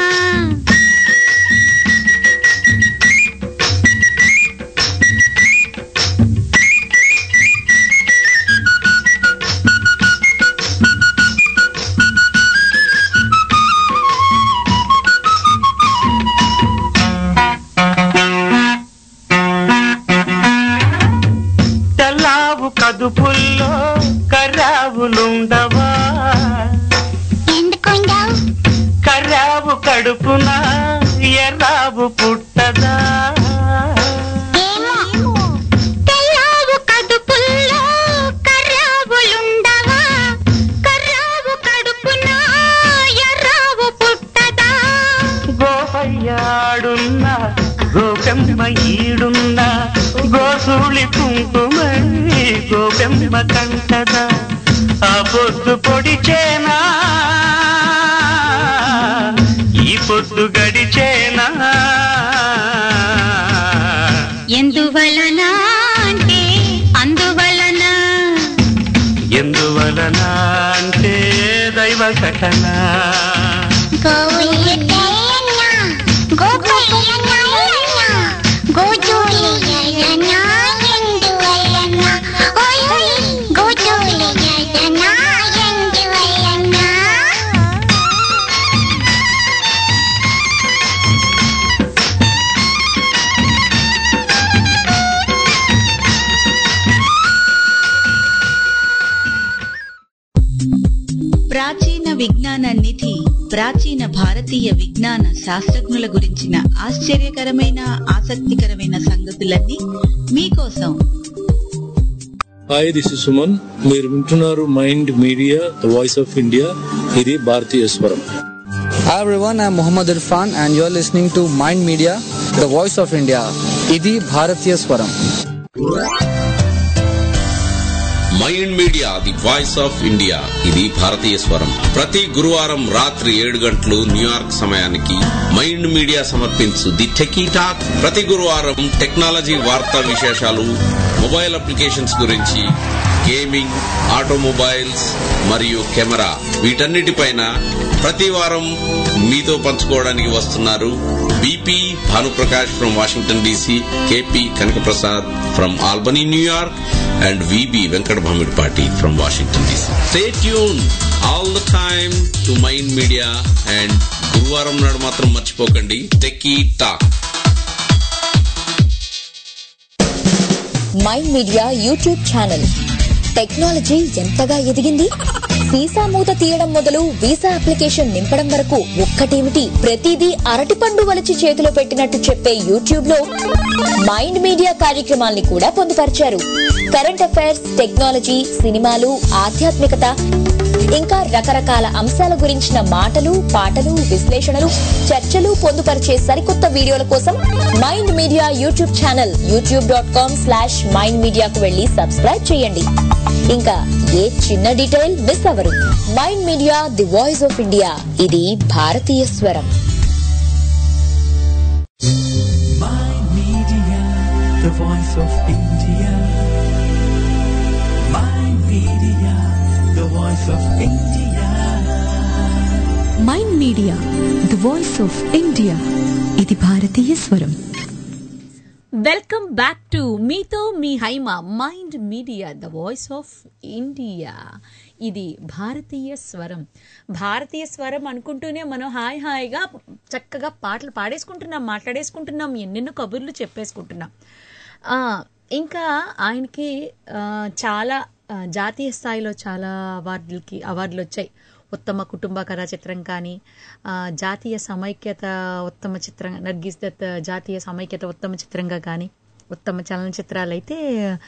తెల్లావు కదుపుల్లో కర్రావులుండవా ఎందుకుండావు కర్రావు కడుపున ఎర్రావు పుట్టదా తెల్లావు కడుపుల్లో కర్రావులుండవా కర్రావు కడుపున ఎర్రావు పుట్టదా గోపయ్యాడున్న గోపెమ్మ ఈడున్న గోసూళి కుంకుమై గోపెమ్మ కంటదా ఆ పొద్దు పొడిచేనా ఈ పొద్దు గడిచేనా ఎందువలన పాలన అంటే దైవ ఘటన ప్రాచీన విజ్ఞాన నిధి ప్రాచీన భారతీయ విజ్ఞాన శాస్త్రజ్ఞుల గురించిన ఆశ్చర్యకరమైన ఆసక్తికరమైన సంగతులన్నీ మీకోసం హాయ్ దిస్ ఇస్ సుమన్ మీరు వింటున్నారు mind media the voice of India ఇది భారతీయ స్వరం Hi everyone, I'm Muhammad Irfan and you're listening to Mind Media, the voice of India. Idi Bharatiya Swaram. Mind media the voice of India ఇది భారతీయ స్వరం ప్రతి గురువారం రాత్రి ఏడు గంటలు న్యూయార్క్ సమయానికి మైండ్ మీడియా సమర్పించు ది టెకీ టాక్ ప్రతి గురువారం టెక్నాలజీ వార్తా విశేషాలు మొబైల్ అప్లికేషన్స్ గురించి గేమింగ్ ఆటోమొబైల్స్ మరియు కెమెరా వీటన్నిటిపైన ప్రతి వారం మీతో పంచుకోవడానికి వస్తున్నారు BP Bhanuprakash from Washington DC KP Kanakaprasad from Albany New York and VB Venkata Bhamidipati from Washington DC stay tune all the time to mind Media and గురువారం నాడు మాత్రం మర్చిపోకండి techie talk Mind Media YouTube channel technology ఎంతగా ఎదిగింది వీసా మూత తీయడం మొదలు వీసా అప్లికేషన్ నింపడం వరకు ఒక్కటేమిటి ప్రతిదీ అరటిపండు వలచి చేతిలో పెట్టినట్టు చెప్పే యూట్యూబ్ లో మైండ్ మీడియా కార్యక్రమాల్ని కూడా పొందుపరిచారు కరెంట్ అఫైర్స్ టెక్నాలజీ సినిమాలు ఆధ్యాత్మికత ఇంకా రకరకాల అంశాల గురించిన మాటలు పాటలు విశ్లేషణలు చర్చలు పొందుపరిచే సరికొత్త వీడియోల కోసం Mind Media YouTube channel YouTube dot com slash Mind మీడియాకు వెళ్లి సబ్స్క్రైబ్ చేయండి ఇంకా ఏ చిన్న డీటెయిల్ మిస్ అవ్వరు Mind media the voice of India ఇది భారతీయ స్వరం Mind Media, the voice of India. Mind Media, the voice of India. Mind media the voice of India ఇది భారతీయ స్వరం వెల్కమ్ బ్యాక్ టు మీతో మీ Haima mind media the voice of India ఇది భారతీయ స్వరం భారతీయ స్వరం అనుకుంటూనే మనం హాయ్ హాయిగా చక్కగా పాటలు పాడేసుకుంటున్నాం మాట్లాడేసుకుంటున్నాం ఎన్నెన్నో కబుర్లు చెప్పేసుకుంటున్నాం ఆ, ఇంకా ఆయనకి ఆ, చాలా ఆ, జాతీయ స్థాయిలో చాలా అవార్డులకి అవార్డులు వచ్చాయి ఉత్తమ కుటుంబ కథా చిత్రం కానీ ఆ, జాతీయ సమైక్యత ఉత్తమ చిత్రం నర్గిస్ దత్ జాతీయ సమైక్యత ఉత్తమ చిత్రంగా కానీ ఉత్తమ చలనచిత్రాలు అయితే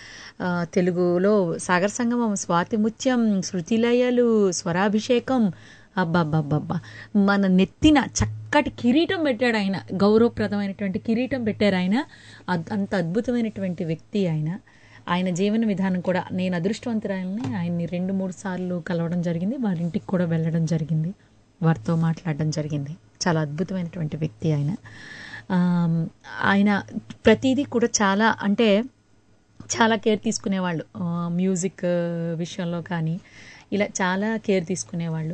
ఆ, తెలుగులో సాగర సంగమం స్వాతి ముత్యం శృతిలయలు స్వరాభిషేకం అబ్బాబ్బాబ్బా మన నెత్తిన చక్కటి కిరీటం పెట్టాడు ఆయన గౌరవప్రదమైనటువంటి కిరీటం పెట్టారు ఆయన అద్- అంత అద్భుతమైనటువంటి వ్యక్తి ఆయన ఆయన జీవన విధానం కూడా నేను అదృష్టవంతురాలని ఆయన్ని రెండు మూడు సార్లు కలవడం జరిగింది వారి ఇంటికి కూడా వెళ్ళడం జరిగింది వారితో మాట్లాడడం జరిగింది చాలా అద్భుతమైనటువంటి వ్యక్తి ఆయన ఆమ్, ఆయన ప్రతిదీ కూడా చాలా అంటే చాలా కేర్ తీసుకునేవాళ్ళు ఆ, మ్యూజిక్ ఆ, విషయంలో కానీ ఇలా చాలా కేర్ తీసుకునేవాళ్ళు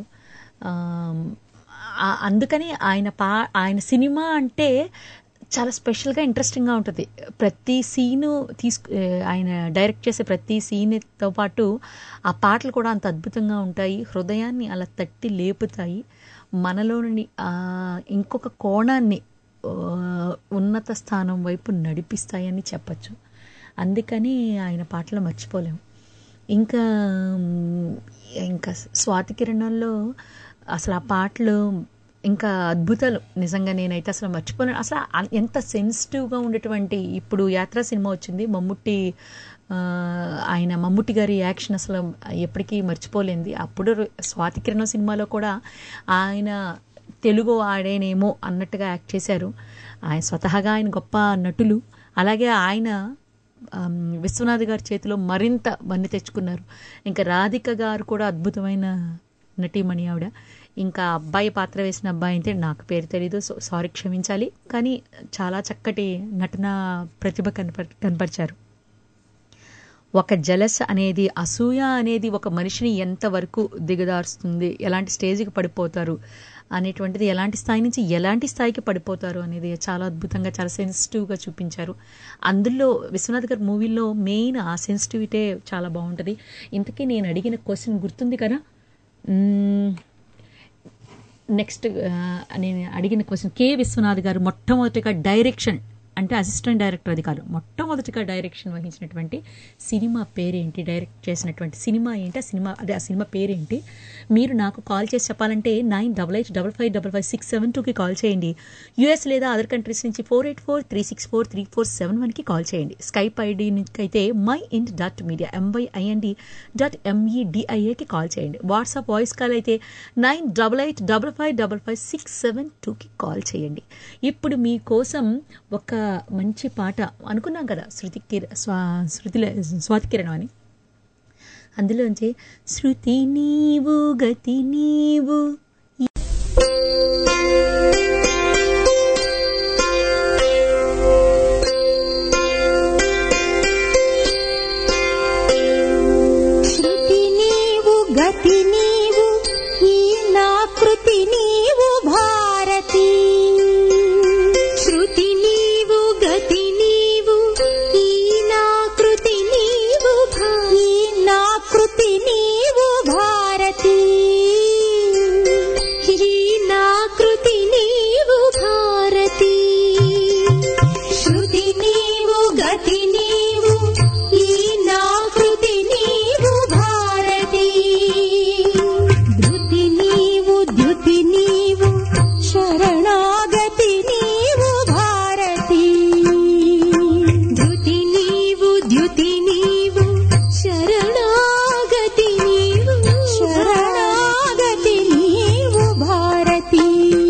ఆమ్, ఆ- అందుకని ఆయన పా ఆయన సినిమా అంటే చాలా స్పెషల్గా ఇంట్రెస్టింగ్గా ఉంటుంది ప్రతి సీను తీసుకు ఏ, ఆయన డైరెక్ట్ చేసే ప్రతి సీన్తో పాటు ఆ పాటలు కూడా అంత అద్భుతంగా ఉంటాయి హృదయాన్ని అలా తట్టి లేపుతాయి మనలో నుండి ఆ, ఇంకొక కోణాన్ని ఆ, ఉన్నత స్థానం వైపు నడిపిస్తాయని చెప్పచ్చు అందుకని ఆయన పాటలు మర్చిపోలేము ఇంకా మ్, ఇంకా స్వాతి కిరణంలో అసలు ఆ పాటలు ఇంకా అద్భుతాలు నిజంగా నేనైతే అసలు మర్చిపోలేను అసలు ఆ- ఎంత సెన్సిటివ్గా ఉండేటువంటి ఇప్పుడు యాత్ర సినిమా వచ్చింది మమ్ముట్టి ఆ, ఆయన మమ్ముట్టి గారి యాక్షన్ అసలు ఎప్పటికీ మర్చిపోలేంది అప్పుడు స్వాతి కిరణం సినిమాలో కూడా ఆయన తెలుగు ఆడేనేమో అన్నట్టుగా యాక్ట్ చేశారు ఆయన స్వతహాగా ఆయన గొప్ప నటులు అలాగే ఆయన ఆమ్, విశ్వనాథ్ గారి చేతిలో మరింత వన్ని తెచ్చుకున్నారు ఇంకా రాధిక గారు కూడా అద్భుతమైన నటీమణి ఆవిడ ఇంకా అబ్బాయి పాత్ర వేసిన అబ్బాయి అయితే నాకు పేరు తెలీదు సో సారీ క్షమించాలి కానీ చాలా చక్కటి నటన ప్రతిభ కనప కనపరిచారు ఒక జలస్ అనేది అసూయ అనేది ఒక మనిషిని ఎంతవరకు దిగదారుస్తుంది ఎలాంటి స్టేజ్కి పడిపోతారు అనేటువంటిది ఎలాంటి స్థాయి నుంచి ఎలాంటి స్థాయికి పడిపోతారు అనేది చాలా అద్భుతంగా చాలా సెన్సిటివ్గా చూపించారు అందులో విశ్వనాథ్ గారి మూవీలో మెయిన్ ఆ సెన్సిటివిటీ చాలా బాగుంటుంది ఇంతకీ నేను అడిగిన క్వశ్చన్ గుర్తుంది కదా మ్మ్, నెక్స్ట్ ఆ, నేను అడిగిన క్వశ్చన్ కె విశ్వనాథ్ గారు మొట్టమొదటిగా డైరెక్షన్ అంటే అసిస్టెంట్ డైరెక్టర్ అది కాదు మొట్టమొదటిగా డైరెక్షన్ వహించినటువంటి సినిమా పేరేంటి డైరెక్ట్ చేసినటువంటి సినిమా ఏంటి ఆ సినిమా అదే ఆ సినిమా పేరేంటి మీరు నాకు కాల్ చేసి చెప్పాలంటే nine double eight double five double five six seven టూకి కాల్ చేయండి యూఎస్ లేదా అదర్ కంట్రీస్ నుంచి four eight four three six four three four seven వన్కి కాల్ చేయండి స్కైప్ ఐడి నుంచి అయితే మై ఇంట్ డాట్ మీడియా ఎంవైఐఎన్డి డాట్ ఎంఈడిఐఏకి కాల్ చేయండి వాట్సాప్ వాయిస్ కాల్ అయితే nine double eight double five double five six seven టూకి కాల్ చేయండి ఇప్పుడు మీకోసం ఒక మంచి పాట అనుకున్నాం కదా శృతి కిర స్వా శృతిలో స్వాతి కిరణం అని అందులోంచి శృతి నీవు గతి నీవు శృతి నీవు గతి నీవు ఈ నా కృతి నీవు భారతి శృతి నీవు గతి నీవు ఈ నా కృతి నీవు భా- ఈ నా కృతి నీవు భారతి ఈ నా కృతి నీవు భారతి శృతి నీవు గతి నీవు ఈ నా కృతి నీవు భారతి ధృతి నీవు ద్యుతి నీవు శరణాగతి నీవు భారతి ధృతి నీవు ద్యుతి నీవు శరణాగతి నీవు శరణాగతి నీవు భారతి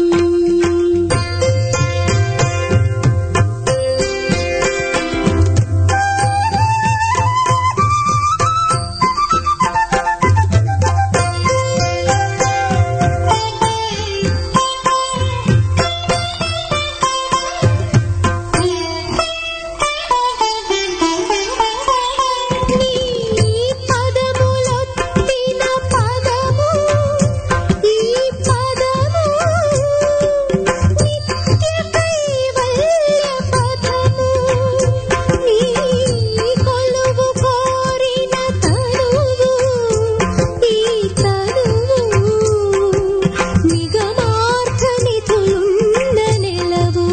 నీ పదములొత్తిన పదము ఈ పదము నిత్య కైవల్య పదము నీ కొలువు కోరిన తనువు ఈ తనువు నిగమార్థ నిధులున్న నెలవు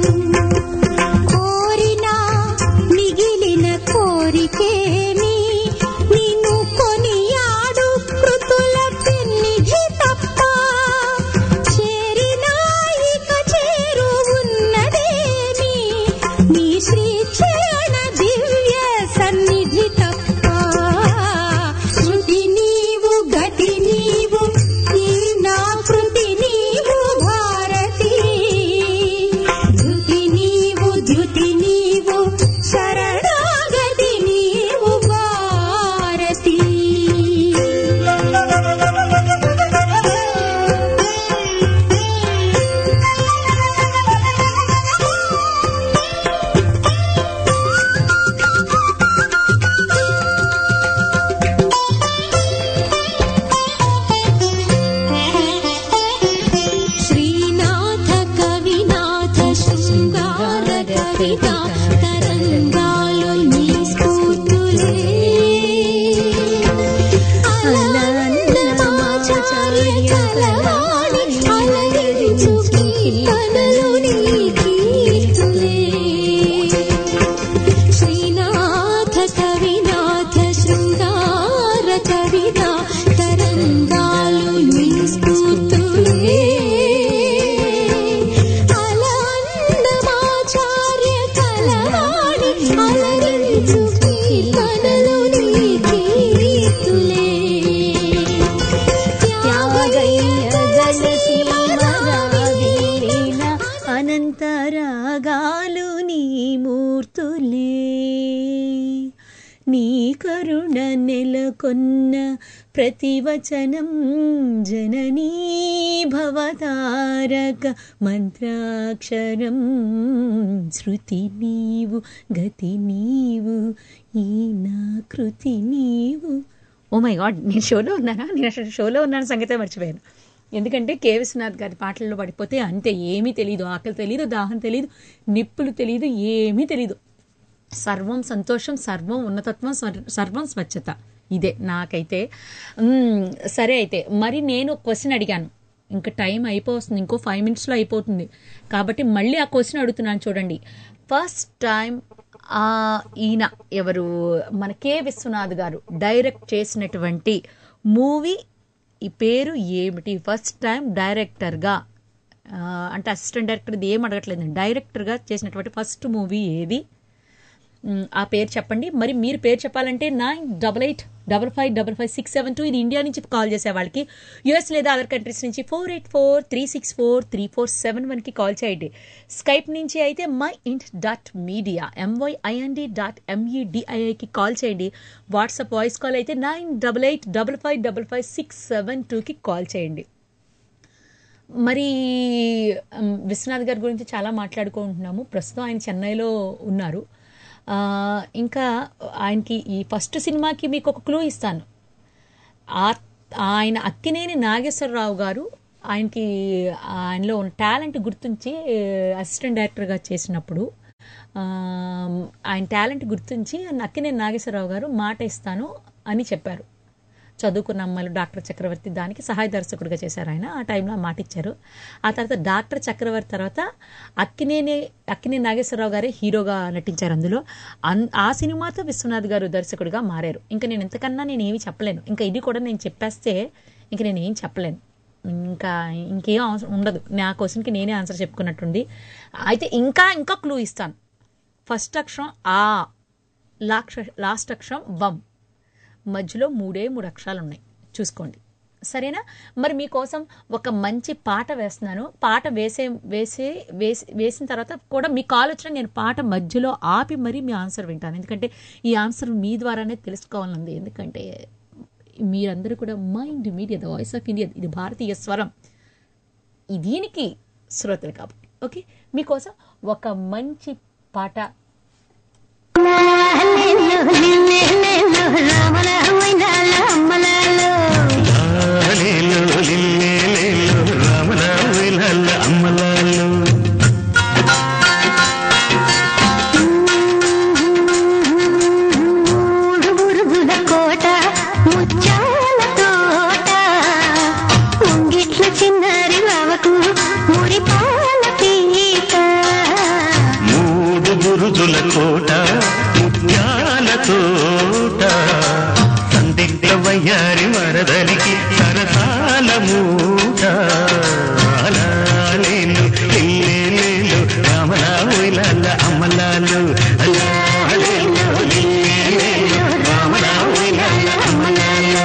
కోరినా మిగిలిన కోరికేమి నిన్ను కొనియాడు కృతుల పెన్నిధి తప్ప చేరినా ఇక చేరు ఉన్నదేమి నీ శ్రీ చరణ దివ్య సన్నిధి తప్ప శృతి నీవు గతి నీవు ఈ నా కృతి నీవు భారతి ధృతి నీవు ద్యుతి నీవు శరణాగతి నీవు భారతి శ్రీనాథ కవినాథ శృంగార కవిత తరంగాలు నీ స్ఫూర్తులే అలన్నమాచార్య కలవాణి అలరించు కీర్తనలు నీ కీర్తులే శ్రీనాథ కవినాథ శృంగార కవిత తరంగాలు నీ స్ఫూర్తులే అలన్నమాచార్య కలవాణి అలరించు కీర్తనలు నీ కీర్తులే త్యాగయ్య జలసీమ రావి నీ కరుణ నెలకొన్న ప్రతివచనం జననీ భవతారక మంత్రాక్షరం శృతి నీవు గతి నీవు ఈ నా కృతి నీవు ఓ మై గాడ్ నేను షోలో ఉన్నానా నేను అసలు షోలో ఉన్నాను సంగతే మర్చిపోయాను ఎందుకంటే కే విశ్వనాథ్ గారి పాటల్లో పడిపోతే అంతే ఏమీ తెలియదు ఆకలి తెలియదు దాహం తెలియదు నిప్పులు తెలియదు ఏమీ తెలియదు సర్వం సంతోషం సర్వం ఉన్నతత్వం స్వర్- సర్వం స్వచ్ఛత ఇదే నాకైతే మ్మ్, సరే అయితే మరి నేను క్వశ్చన్ అడిగాను ఇంకా టైం అయిపోతుంది ఇంకో ఫైవ్ మినిట్స్లో అయిపోతుంది కాబట్టి మళ్ళీ ఆ క్వశ్చన్ అడుగుతున్నాను చూడండి ఫస్ట్ టైం ఈయన ఎవరు మన కే విశ్వనాథ్ గారు డైరెక్ట్ చేసినటువంటి మూవీ ఈ పేరు ఏమిటి ఫస్ట్ టైం డైరెక్టర్గా ఆ, అంటే అసిస్టెంట్ డైరెక్టర్ ఇది ఏం అడగట్లేదు డైరెక్టర్గా చేసినటువంటి ఫస్ట్ మూవీ ఏది మ్, ఆ పేరు చెప్పండి మరి మీరు పేరు చెప్పాలంటే nine double eight double five double five six seven two ఇది ఇండియా నుంచి కాల్ చేసే వాళ్ళకి యుఎస్ లేదా అదర్ కంట్రీస్ నుంచి four eight four three six four three four seven వన్కి కాల్ చేయండి స్కైప్ నుంచి అయితే మై ఇంట్ డాట్ మీడియా ఎంవైఐఎన్డి డాట్ ఎంఈడిఐఐకి కాల్ చేయండి వాట్సాప్ వాయిస్ కాల్ అయితే nine double eight double five double five six seven టూకి కాల్ చేయండి మరి ఉమ్, విశ్వనాథ్ గారి గురించి చాలా మాట్లాడుకుంటున్నాము ప్రస్తుతం ఆయన చెన్నైలో ఉన్నారు ఆ, ఇంకా ఆయనకి ఈ ఫస్ట్ సినిమాకి మీకు ఒక క్లూ ఇస్తాను ఆ- ఆయన అక్కినేని నాగేశ్వరరావు గారు ఆయనకి ఆయనలో ఉన్న టాలెంట్ గుర్తించి అసిస్టెంట్ డైరెక్టర్గా చేసినప్పుడు ఆ, ఆయన టాలెంట్ గుర్తించి అక్కినేని నాగేశ్వరరావు గారు మాట ఇస్తాను అని చెప్పారు చదువుకున్న అమ్మాయిలు డాక్టర్ చక్రవర్తి దానికి సహాయ దర్శకుడిగా చేశారు ఆయన ఆ టైంలో ఆ మాట ఇచ్చారు ఆ తర్వాత డాక్టర్ చక్రవర్తి తర్వాత అక్కినేని అక్కినేని నాగేశ్వరరావు గారే హీరోగా నటించారు అందులో అన్ ఆ సినిమాతో విశ్వనాథ్ గారు దర్శకుడిగా మారారు ఇంకా నేను ఇంతకన్నా నేను ఏమీ చెప్పలేను ఇంకా ఇది కూడా నేను చెప్పేస్తే ఇంకా నేను ఏం చెప్పలేను ఇంకా ఇంకేం అవసరం ఉండదు నా క్వశ్చన్కి నేనే ఆన్సర్ చెప్పుకున్నట్టుంది అయితే ఇంకా ఇంకా క్లూ ఇస్తాను ఫస్ట్ అక్షరం ఆ లాక్ష లాస్ట్ అక్షరం వం మధ్యలో మూడే మూడు అక్షరాలు ఉన్నాయి చూసుకోండి సరేనా మరి మీకోసం ఒక మంచి పాట వేస్తున్నాను పాట వేసే వేసే వేసి వేసిన తర్వాత కూడా మీ కాల్ వచ్చినా నేను పాట మధ్యలో ఆపి మరీ మీ ఆన్సర్ వింటాను ఎందుకంటే ఈ ఆన్సర్ మీ ద్వారానే తెలుసుకోవాలనుంది ఎందుకంటే మీరందరూ కూడా Mind media the voice of India ఇది భారతీయ స్వరం ఈ దీనికి శ్రోతలు కాబట్టి ఓకే మీకోసం ఒక మంచి పాట బురుగుల కోట ముత్యాల తోట ముంగిట్ల చిన్నారి బావకు మురిపాల పీట మూడు బురుజుల కోట ముత్యాల తోట సందిగ్ధ వయ్యారి వరదలికి సరసాల మూట అలాలేలు ఇల్లేలేలు రామలాలు ఇలాల అమ్మలాలు అలాలేలు ఇల్లేలేలు రామలాలు ఇలాల అమ్మలాలు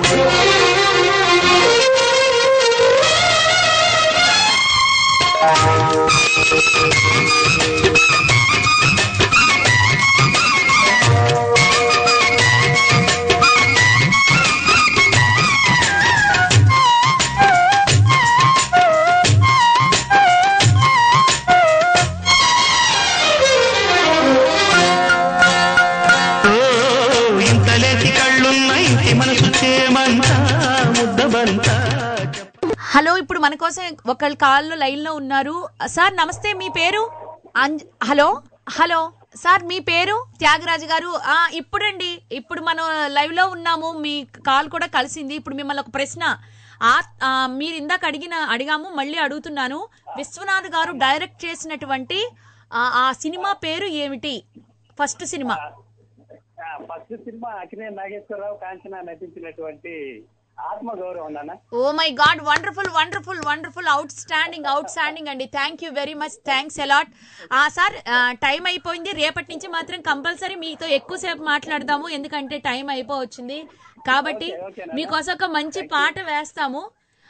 ఓ, ఇంతలేసి కళ్ళున్న ఇంటి మనసు చేమంతా ముద్దబంతా హలో ఇప్పుడు మన కోసం ఒకళ్ళు కాల్లో లైన్లో ఉన్నారు సార్ నమస్తే మీ పేరు అంజ్ హలో హలో సార్ మీ పేరు త్యాగరాజు గారు ఆ ఇప్పుడండి ఇప్పుడు మనం లైవ్ లో ఉన్నాము మీ కాల్ కూడా కలిసింది ఇప్పుడు మిమ్మల్ని ఒక ప్రశ్న ఆ ఆ, మీరు ఇందాక అడిగిన అడిగాము మళ్ళీ అడుగుతున్నాను విశ్వనాథ్ గారు డైరెక్ట్ చేసినటువంటి ఆ, ఆ సినిమా పేరు ఏమిటి first cinema first cinema Akkineni Nageswara Rao Kanchana నటించినటువంటి ఆత్మ గౌరవం నాన్న oh my god wonderful wonderful wonderful outstanding outstanding అండి thank you very much thanks a lot sir time అయిపోయింది రేపటి నుంచి మాత్రం కంపల్సరీ మీతో ఎక్కువసేపు మాట్లాడదాము ఎందుకంటే టైం అయిపోవచ్చింది కాబట్టి మీకోసం ఒక మంచి పాట వేస్తాము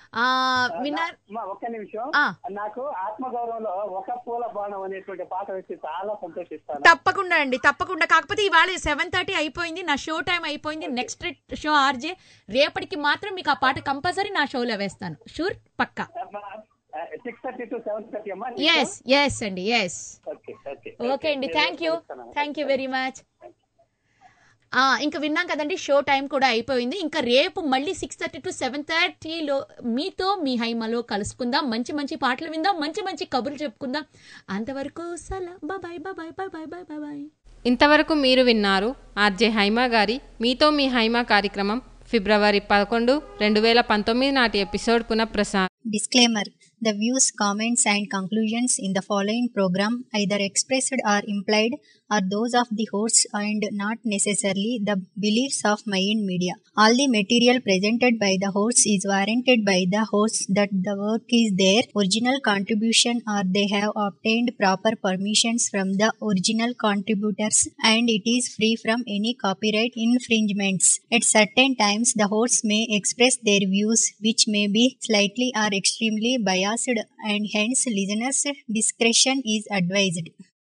ఆ, విన్నారు అమ్మా, ఒక్క నిమిషం ఆ. నాకు ఆత్మగౌరవంలో ఒక పూల బాణం అనేటువంటి పాట వచ్చి చాలా సంతోషిస్తాను తప్పకుండా అండి తప్పకుండా కాకపోతే ఇవాళ సెవెన్ థర్టీ అయిపోయింది నా షో టైం అయిపోయింది నెక్స్ట్ షో ఆర్జే రేపటికి మాత్రం మీకు ఆ పాట కంపల్సరీ నా షోలో వేస్తాను షూర్ పక్కా six thirty to seven thirty అమ్మా ఎస్ ఎస్ అండి ఎస్ ఓకే ఓకే ఓకే అండి thank you thank you very much ఇంకా విన్నాం కదండి షో టైం కూడా అయిపోయింది ఇంకా రేపు మళ్ళీ సిక్స్ థర్టీ టు సెవెన్ థర్టీలో మీతో మీ హైమలో కలుసుకుందాం మంచి మంచి పాటలు విందాం మంచి మంచి కబుర్లు చెప్పుకుందాం అంతవరకు సలా bye bye bye bye bye bye bye bye ఇంతవరకు మీరు విన్నారు ఆర్జే హైమా గారి మీతో మీ హైమా కార్యక్రమం ఫిబ్రవరి పదకొండు రెండు వేల పంతొమ్మిది నాటి ఎపిసోడ్ పునఃప్రసారం Disclaimer The views, comments, and conclusions in the following program, either expressed or implied, are those of the hosts and not necessarily the beliefs of Mayan Media. All the material presented by the hosts is warranted by the hosts that the work is their original contribution or they have obtained proper permissions from the original contributors and it is free from any copyright infringements. At certain times, the hosts may express their views which may be slightly or extremely biased and hence listeners' discretion is advised.